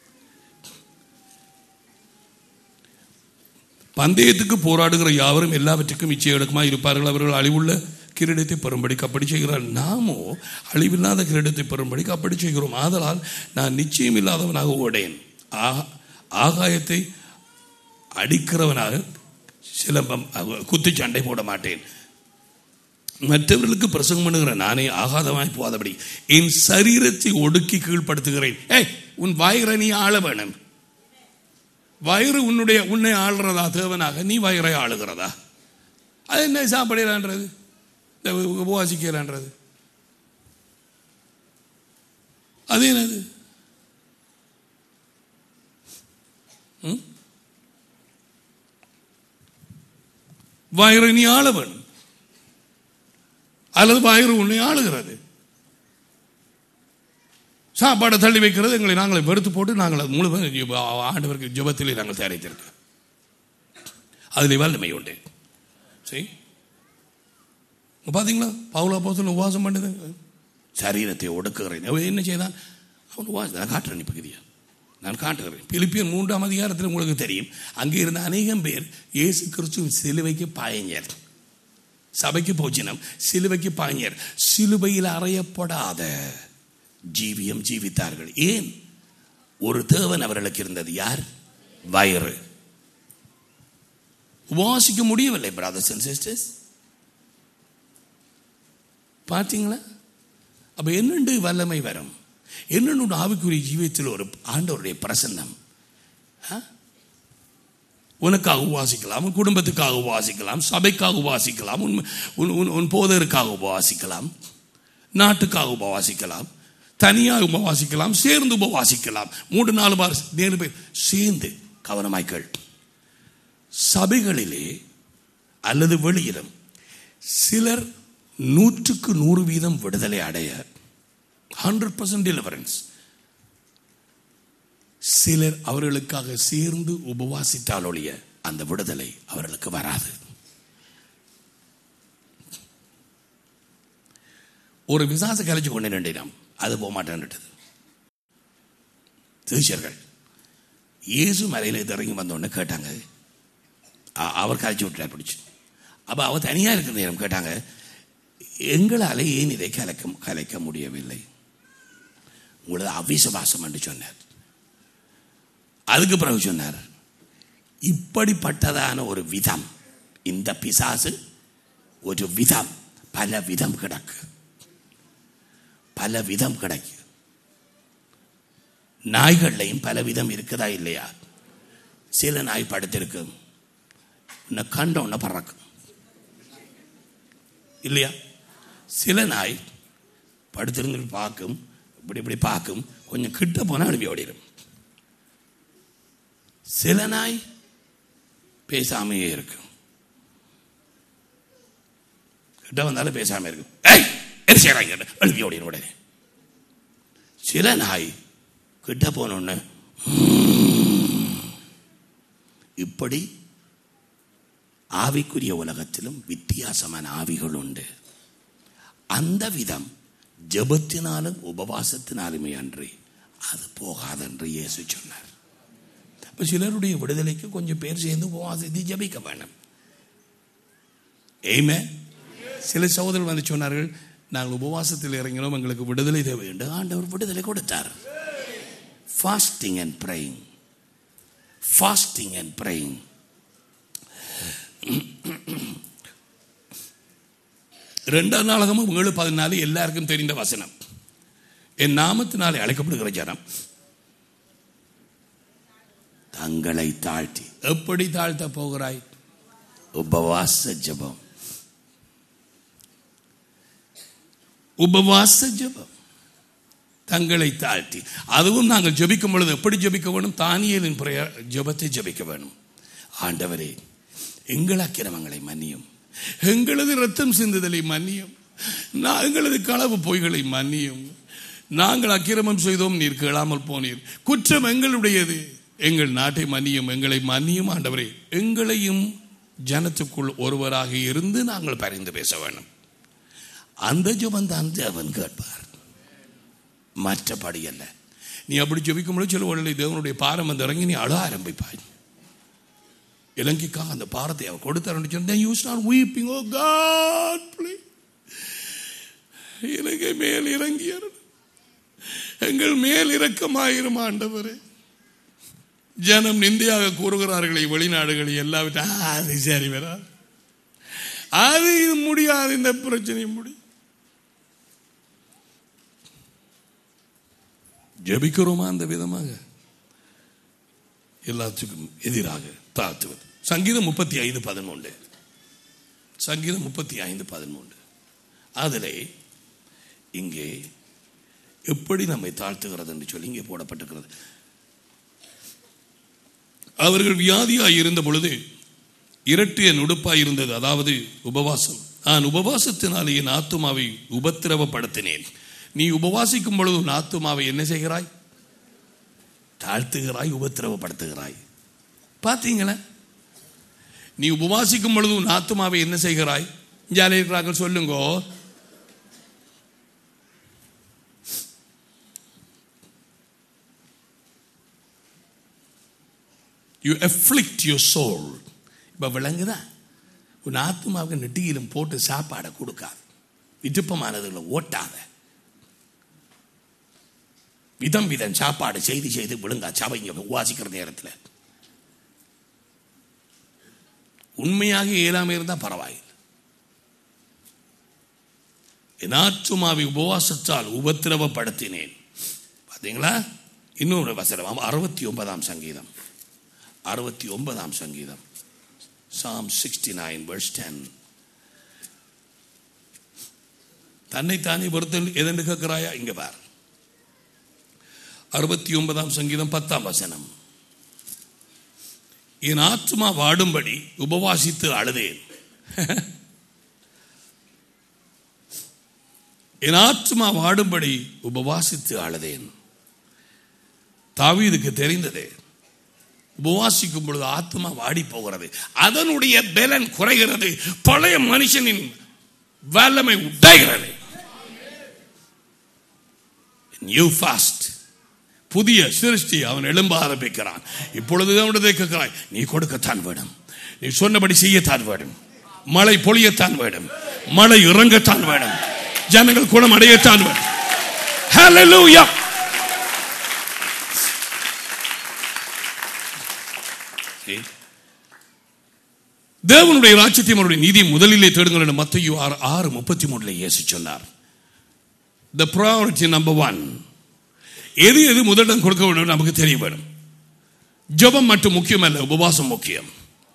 பந்தயத்துக்கு போராடுகிற யாவரும் எல்லாவற்றுக்கும் இச்சையடக்கமாக இருப்பார்கள் அவர்கள் அழிவுள்ள கிரீடத்தை பெறும்படிக்கு அப்படி செய்கிறார் நாமோ அழிவில்லாத கிரீடத்தை பெறும்படிக்கு அப்படி செய்கிறோம் ஆதலால் நான் நிச்சயம் இல்லாதவனாக ஓடேன் ஆகா- ஆகாயத்தை அடிக்கிறவனாக சிலம்பம் அஹ், குத்துச்சண்டை போட மாட்டேன் மற்றவர்களுக்கு பிரசங்கம் பண்ணுகிற நானே ஆகாதமாய் போகாதபடி என் சரீரத்தை ஒடுக்கி கீழ்ப்படுத்துகிறேன் ஏய் உன் வாயிற நீ ஆள வேணும் வயிறு உன்னுடைய உன்னை ஆளுறதா தேவனாக நீ வயிறை ஆளுகிறதா அது என்ன சாப்பிடலான்றது இந்த உபவாசிக்கலான்றது அது என்னது ம்? வயிறை நீ ஆள வேணும் அல்லது வயிறு உன்னை ஆளுகிறது சாப்பாடை தள்ளி வைக்கிறது எங்களை நாங்களை வெறுத்து போட்டு நாங்கள் அது முழுவதும் ஜெப- ஆண்டவருக்கு ஜெபத்திலே நாங்கள் தயாரித்திருக்கோம் அதில் வல்லமை உண்டு சரி இங்க பாத்தீங்களா பவுலா போசல் உபவாசம் பண்ணுது சரீரத்தை ஒடுக்குகிறேன் அவன் என்ன செய்தான் அவன் உபவாசம் நான் காட்டுறேன் பகுதியா நான் காட்டுகிறேன் பிலிப்பியன் மூன்றாம் அதிகாரத்தில் உங்களுக்கு தெரியும் அங்கே இருந்த அநேகம் பேர் இயேசு கிறிஸ்து சிலுவைக்கு பாயஞ்சர் சபைக்கு போச்சினம் சிலுவைக்கு பாயஞ்சர் சிலுவையில் அறையப்படாத ஜீவியம் ஜீவித்தார்கள் ஏன் ஒரு தேவன் அவர்களுக்கு இருந்தது யார் வயிறு உபவாசிக்க முடியவில்லை brothers and sisters பார்த்தீங்களா அப்ப என்னண்டு வல்லமை வரும் என்னென்னு ஆவிக்குரிய ஜீவியத்தில் ஒரு ஆண்டவருடைய பிரசன்னம் ஆ? உனக்காக உபாசிக்கலாம் உன் குடும்பத்துக்காக உபாசிக்கலாம் சபைக்காக உபாசிக்கலாம் உன் உன் உன் உன் போதருக்காக உபவாசிக்கலாம் நாட்டுக்காக உபவாசிக்கலாம் தனியாக உபவாசிக்கலாம் சேர்ந்து உபவாசிக்கலாம் மூன்று நாலு பார் நேரு பேர் சேர்ந்து கவனமாய் கேள் சபைகளிலே அல்லது வெளியிலும் சிலர் நூற்றுக்கு நூறு வீதம் விடுதலை அடைய ஹண்ட்ரட் பர்சன்ட் டெலிவரன்ஸ் சிலர் அவர்களுக்காக சேர்ந்து உபவாசித்தாலொழிய அந்த விடுதலை அவர்களுக்கு வராது ஒரு விசாச கழிச்சு கொண்டு நின்றினாம் அது போக மாட்டேன்னுட்டது திருச்சர்கள் இயேசு மலையில இறங்கி வந்தோடனே கேட்டாங்க அ- அவர் கழிச்சு விட்டார் பிடிச்சு அப்ப அவ தனியா இருக்கிற நேரம் கேட்டாங்க எங்களால ஏன் இதை கலைக்க கலைக்க முடியவில்லை உங்களது அவிசுவாசம் என்று சொன்னார் அதுக்கு பிறகு சொன்னார் இப்படிப்பட்டதான ஒரு விதம் இந்த பிசாசு ஒரு விதம் பல விதம் கிடக்கு பல விதம் கிடைக்கு நாய்கள்லையும் பல விதம் இருக்குதா இல்லையா சில நாய் படுத்திருக்கு உன்னை கண்ட உன்னை பறக்கும் இல்லையா சில நாய் படுத்திருந்து பார்க்கும் இப்படி இப்படி பார்க்கும் கொஞ்சம் கிட்ட போனால் அனுப்பி ஓடிடும் சில நாய் பேசாமையே இருக்கும் கிட்ட வந்தாலும் பேசாம இருக்கும் ஏய் என்ன செய்யறாங்க அனுப்பி ஓடிடும் உடனே சில நாய் கிட்ட போனோன்னு இப்படி ஆவிக்குரிய உலகத்திலும் வித்தியாசமான ஆவிகள் உண்டு அந்த விதம் ஜெபத்தினாலும் உபவாசத்தினாலுமே அன்றி அது போகாதென்று இயேசு சொன்னார் அப்ப சிலருடைய விடுதலைக்கு கொஞ்சம் பேர் சேர்ந்து உபவாசத்தை ஜெபிக்க வேணும் ஏமே சில சகோதரர்கள் வந்து சொன்னார்கள் நாங்கள் உபவாசத்தில் இறங்கினோம் எங்களுக்கு விடுதலை தேவை என்று ஆண்டவர் விடுதலை கொடுத்தார் fasting and praying fasting and praying ரெண்டாம் நாளகமும் ஏழு பதினாலு எல்லாருக்கும் தெரிந்த வசனம் என் நாமத்தினாலே அழைக்கப்படுகிற ஜனம் தங்களை தாழ்த்தி எப்படி தாழ்த்த போகிறாய் உபவாச ஜபம் உபவாச ஜபம் தங்களை தாழ்த்தி அதுவும் நாங்கள் ஜெபிக்கும் பொழுது எப்படி ஜெபிக்க வேணும் தானியலின் பிரய ஜெபத்தை ஜெபிக்க வேணும் ஆண்டவரே எங்கள் அக்கிரமங்களை மன்னியும் எங்களது ரத்தம் சிந்துதலை மன்னியும் நான் எங்களது களவு பொய்களை மன்னியும் நாங்கள் அக்கிரமம் செய்தோம் நீர் கேளாமல் போனீர் குற்றம் எங்களுடையது எங்கள் நாட்டை மன்னியும் எங்களை மன்னியும் ஆண்டவரே எங்களையும் ஜனத்துக்குள் ஒருவராக இருந்து நாங்கள் பரிந்து பேச வேண்டும் அந்த ஜெபம் தான் தேவன் கேட்பார் மற்றபடி அல்ல நீ அப்படி ஜெபிக்கும்போது சில உடனே தேவனுடைய பாரம் வந்து இறங்கி நீ அழ ஆரம்பிப்பாய் இலங்கைக்காக அந்த பாரத்தை அவர் கொடுத்தார் சொன்னா you start weeping oh God please இலங்கை மேல் இறங்கியர் எங்கள் மேல் இரக்கமாயிரும் ஆண்டவரே ஜனம் நிந்தையாக கூறுகிறார்களே வெளிநாடுகளில் எல்லாவற்றும் "ஆ, அது சரி வரா அது இது முடியாது இந்த பிரச்சனை முடியும் ஜெபிக்கிறோமா அந்த விதமாக எல்லாத்துக்கும் எதிராக தாழ்த்துவது சங்கீதம் முப்பத்தி ஐந்து பதினொன்று சங்கீதம் முப்பத்தி ஐந்து பதினொன்று அதிலே இங்கே எப்படி நம்மை தாழ்த்துகிறது என்று சொல்லி இங்கே போடப்பட்டிருக்கிறது அவர்கள் வியாதியாய் இருந்த பொழுது இரட்டிய நுடுப்பாய் இருந்தது அதாவது உபவாசம் நான் உபவாசத்தினாலே என் ஆத்துமாவை உபத்திரவப்படுத்தினேன் நீ உபவாசிக்கும் பொழுது உன் ஆத்துமாவை என்ன செய்கிறாய் தாழ்த்துகிறாய் உபத்திரவப்படுத்துகிறாய் பார்த்தீங்களா நீ உபவாசிக்கும் பொழுது உன் ஆத்துமாவை என்ன செய்கிறாய் ஜாலியாக இருக்கிறார்கள் சொல்லுங்கோ யூ afflict your soul இப்போ விளங்குதா உன் ஆத்மாவுக்கு நெட்டியிலும் போட்டு சாப்பாடை கொடுக்காது விருப்பமானதுகளை ஓட்டாத விதம் விதம் சாப்பாடு செய்து செய்து விழுங்கா சபைங்க உவாசிக்கிற நேரத்தில் உண்மையாக இயலாம இருந்தா பரவாயில்லை என் ஆத்துமாவை உபவாசத்தால் உபத்திரவப்படுத்தினேன் பார்த்தீங்களா இன்னொரு வசனம் அறுபத்தி ஒன்பதாம் சங்கீதம் அறுபத்தி ஒன்பதாம் சங்கீதம் psalm sixty nine verse ten தன்னைத்தானே பொறுத்தல் எதென்று கேட்கிறாயா இங்க பார் அறுபத்தி ஒன்பதாம் சங்கீதம் பத்தாம் வசனம் என் ஆத்மா வாடும்படி உபவாசித்து அழுதேன் என் ஆத்மா வாடும்படி உபவாசித்து அழுதேன் தாவீதுக்கு தெரிந்தது உபவாசிக்கும் பொழுது ஆத்மா வாடி போகிறது அதனுடைய பலன் குறைகிறது பழைய மனுஷனின் வல்லமை உடைகிறது நியூ ஃபாஸ்ட் புதிய சிருஷ்டி அவன் எழும்ப ஆரம்பிக்கிறான் இப்பொழுது அவனதை கேட்கிறாய் நீ கொடுக்கத்தான் வேணும் நீ சொன்னபடி செய்யத்தான் வேணும் மழை பொழியத்தான் வேணும் மழை இறங்கத்தான் வேணும் ஜனங்கள் குணம் அடையத்தான் வேணும் Hallelujah. See? தேவனுடைய ராஜ்யத்தையும் அவருடைய நீதி முதலிலே தேடுங்கள் என்று மத்திய ஆறு ஆறு முப்பத்தி மூணுல இயேசு சொன்னார் த ப்ரையாரிட்டி நம்பர் ஒன் எது எது முதலிடம் கொடுக்க வேண்டும் நமக்கு தெரிய வேணும் ஜெபம் மட்டும் முக்கியம் அல்ல உபவாசம் முக்கியம்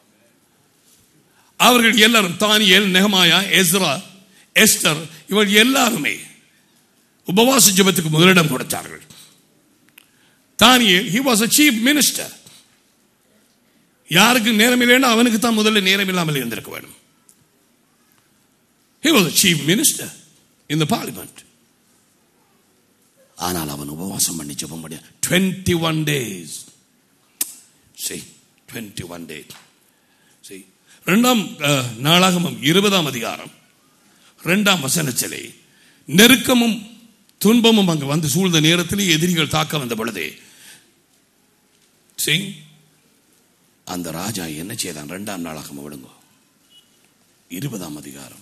அவர்கள் எல்லாரும் தானியல் நெகமாயா எஸ்ரா எஸ்தர் இவர்கள் எல்லாருமே உபவாச ஜெபத்துக்கு முதலிடம் கொடுத்தார்கள் Daniel he was a chief minister யாருக்கு நேரம் இல்லைன்னா அவனுக்கு தான் முதல்ல நேரம் இல்லாமல் இருந்திருக்க வேண்டும் he was a chief minister in the parliament ஆனால் அவன் உபவாசம் பண்ணி ஜெபம் பண்ணி டுவெண்ட்டி ஒன் டேஸ் சரி டுவெண்ட்டி ஒன் டே சரி ரெண்டாம் அஹ், நாளாகமம் இருபதாம் அதிகாரம் ரெண்டாம் வசனத்திலே நெருக்கமும் துன்பமும் அங்கு வந்து சூழ்ந்த நேரத்திலே எதிரிகள் தாக்க வந்த பொழுதே சிங் அந்த ராஜா என்ன செய்தான் ரெண்டாம் நாளாகம விடுங்க இருபதாம் அதிகாரம்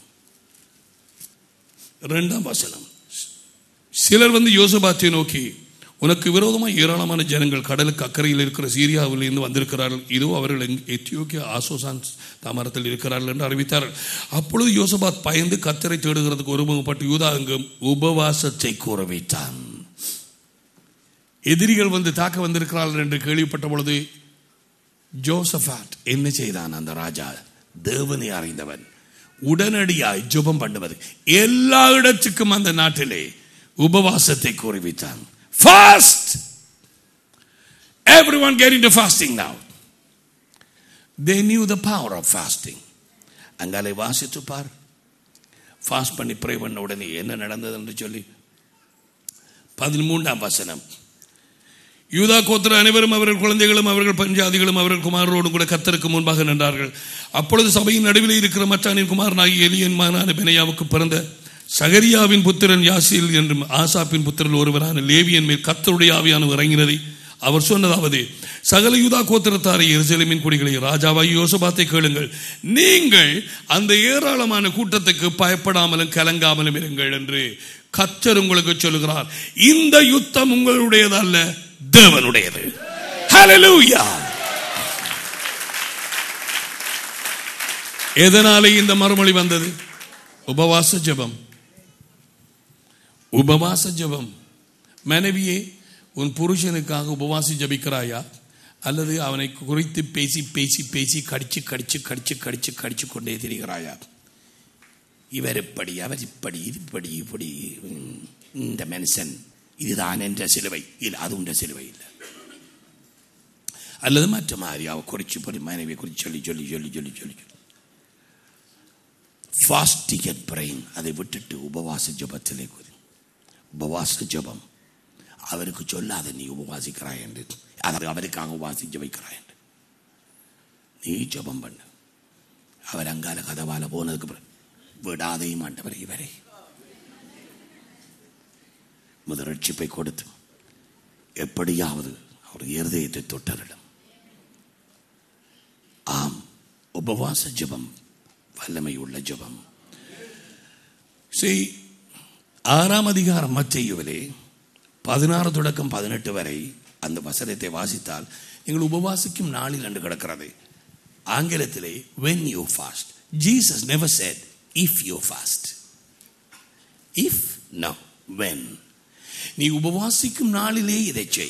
ரெண்டாம் வசனம் சிலர் வந்து யோசபாத்தை நோக்கி உனக்கு விரோதமாக ஏராளமான ஜனங்கள் கடலுக்கு அக்கறையில் இருக்கிற சீரியாவில் இருந்து வந்திருக்கிறார்கள் இதோ அவர்கள் எங்- எத்தியோப்பியா ஆசோசான் தாமரத்தில் இருக்கிறார்கள் என்று அறிவித்தார்கள் அப்பொழுது யோசபாத் பயந்து கத்தரை தேடுகிறதுக்கு ஒருமுகப்பட்டு யூதா அங்கு உபவாசத்தை கூற வைத்தான் எதிரிகள் வந்து தாக்க வந்திருக்கிறார்கள் என்று கேள்விப்பட்ட பொழுது ஜோசபாட் என்ன செய்தான் அந்த ராஜா தேவனை அறிந்தவன் உடனடியாய் ஜெபம் பண்ணுவது எல்லா இடத்துக்கும் அந்த நாட்டிலே உபவாசத்தை கூறிவித்தான் fast everyone get into fasting now they knew the power of fasting அங்காலே வாசித்து பார் ஃபாஸ்ட் பண்ணி ப்ரே பண்ண உடனே என்ன நடந்தது என்று சொல்லி பதிமூன்றாம் வசனம் யூதா கோத்திர அனைவரும் அவர்கள் குழந்தைகளும் அவர்கள் பஞ்சாதிகளும் அவர்கள் குமாரோடும் கூட கத்தருக்கு முன்பாக நின்றார்கள் அப்பொழுது சபையின் நடுவில் இருக்கிற மச்சானின் குமாரனாகிய எலியன் மகனான பெனையாவுக்கு பிறந்த சகரியாவின் புத்திரன் யாசில் என்றும் ஆசாப்பின் புத்திரன் ஒருவரான லேவியன் மேல் கத்தருடைய ஆவியான இறங்கினதை அவர் சொன்னதாவது சகல யூதா கோத்திரத்தாரை எருசலேமின் குடிகளை ராஜாவாகி யோசபாத்தை கேளுங்கள் நீங்கள் அந்த ஏராளமான கூட்டத்துக்கு பயப்படாமலும் கலங்காமலும் இருங்கள் என்று கத்தர் உங்களுக்கு சொல்லுகிறார் இந்த யுத்தம் உங்களுடையதல்ல தேவனுடையது Hallelujah. எதனாலே இந்த மறுமொழி வந்தது உபவாச ஜெபம் உபவாச ஜெபம் மனைவியே உன் புருஷனுக்காக உபவாசி ஜபிக்கிறாயா அல்லது அவனை குறித்து பேசி பேசி பேசி கடிச்சு கடிச்சு கடிச்சு கடிச்சு கடிச்சு கொண்டே திரிகிறாயா இவர் இப்படி அவர் இப்படி இது இப்படி இப்படி உம், இந்த மனுஷன் இதுதான் என்ற சிலுவை இல்லை அது உண்ட சிலுவை இல்லை அல்லது மற்ற மாதிரி அவ குறிச்சு போய் மனைவியை குறித்து சொல்லி சொல்லி சொல்லி சொல்லி சொல்லி சொல்லி ஃபாஸ்டிங் அண்ட் பிரைங் அதை விட்டுட்டு உபவாச ஜபத்திலே குறி உபவாச ஜபம் அவருக்கு சொல்லாத நீ உபவாசிக்கிறாய் என்று அவர் அவருக்காக உபவாசிக்க வைக்கிறாய் என்று நீ ஜபம் பண்ணு அவர் அங்கால கதவால போனதுக்கு பிறகு விடாதையும் ஆண்டவர் இவரை முதல் ரட்சிப்பை கொடுத்து எப்படியாவது அவர் இருதயத்தை தொட்டரிடம் ஆம் உபவாச ஜபம் வல்லமை உள்ள ஜபம் செய் ஆறாம் அதிகாரம் மத்தியுவிலே பதினாறு தொடக்கம் பதினெட்டு வரை அந்த வசனத்தை வாசித்தால் நீங்கள் உபவாசிக்கும் நாளில் என்று கிடக்கிறது ஆங்கிலத்திலே when you fast Jesus never said if you fast if no when நீ உபவாசிக்கும் நாளிலே இதை செய்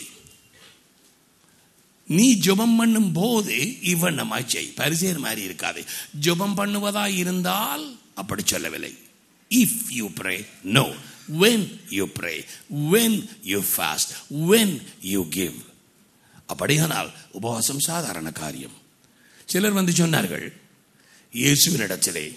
நீ ஜெபம் பண்ணும் போது இவண்ணமாய் செய் பரிசேர் மாதிரி இருக்காது ஜெபம் பண்ணுவதா இருந்தால் அப்படி சொல்லவில்லை if you pray no when you pray when you fast when you give அப்படியானால் உபவாசம் சாதாரண காரியம் சிலர் வந்து சொன்னார்கள் இயேசுவினிடத்திலே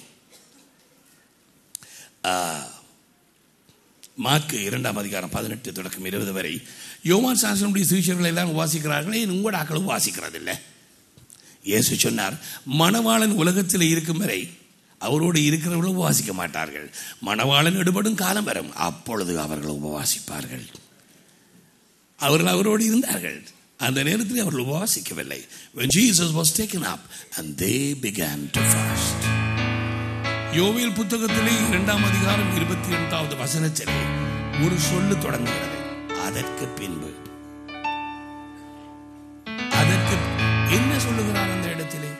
ஆ, மார்க்கு இரண்டாம் அதிகாரம் பதினெட்டு தொடக்கம் இருபது வரை யோவான் சாசனுடைய சீஷர்கள் எல்லாம் வாசிக்கிறார்களே உங்களோட ஆக்களும் வாசிக்கிறதில்லை இயேசு சொன்னார் மணவாளன் உலகத்தில் இருக்கும் வரை அவரோடு இருக்கிறவர்களும் உபவாசிக்க மாட்டார்கள் மணவாளன் எடுபடும் காலம் வரும் அப்பொழுது அவர்கள் உபவாசிப்பார்கள் அவர்கள் அவரோடு இருந்தார்கள் அந்த நேரத்தில் அவர்கள் உபவாசிக்கவில்லை when jesus was taken up and they began to fast யோவேல் புத்தகத்திலே இரண்டாம் அதிகாரம் இருபத்தி இரண்டாவது வசனத்திலே ஒரு சொல்லு தொடங்குகிறது அதற்கு பின்பு அதற்கு என்ன சொல்லுகிறார் அந்த இடத்திலே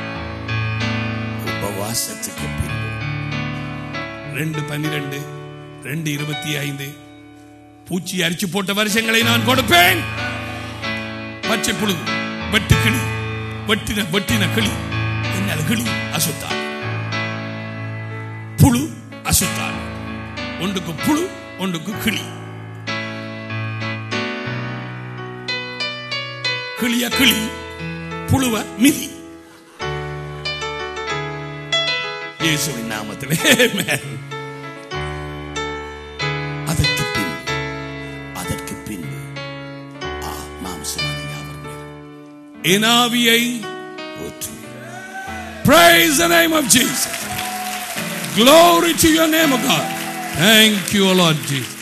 உபவாசத்துக்கு பின்பு ரெண்டு பன்னிரண்டு ரெண்டு இருபத்தி ஐந்து பூச்சி அரிச்சு போட்ட வருஷங்களை நான் கொடுப்பேன் பச்சை புழு வெட்டு கிளி வெட்டின வெட்டின கிளி என்ன அது கிளி அசுத்தான் புழு அசுத்தான் ஒன்றுக்கு புழு ஒன்றுக்கு கிளி கிளிய கிளி புழுவ மிதி இயேசுவின் நாமத்திலே Amen. அதற்கு பின்பு அதற்கு பின்பு ஆ மாம்சமான யாவர் மேல் என் ஆவியை ஊற்றுவீர் Praise the name of Jesus. Glory to your name, O God. Thank you, O Lord Jesus.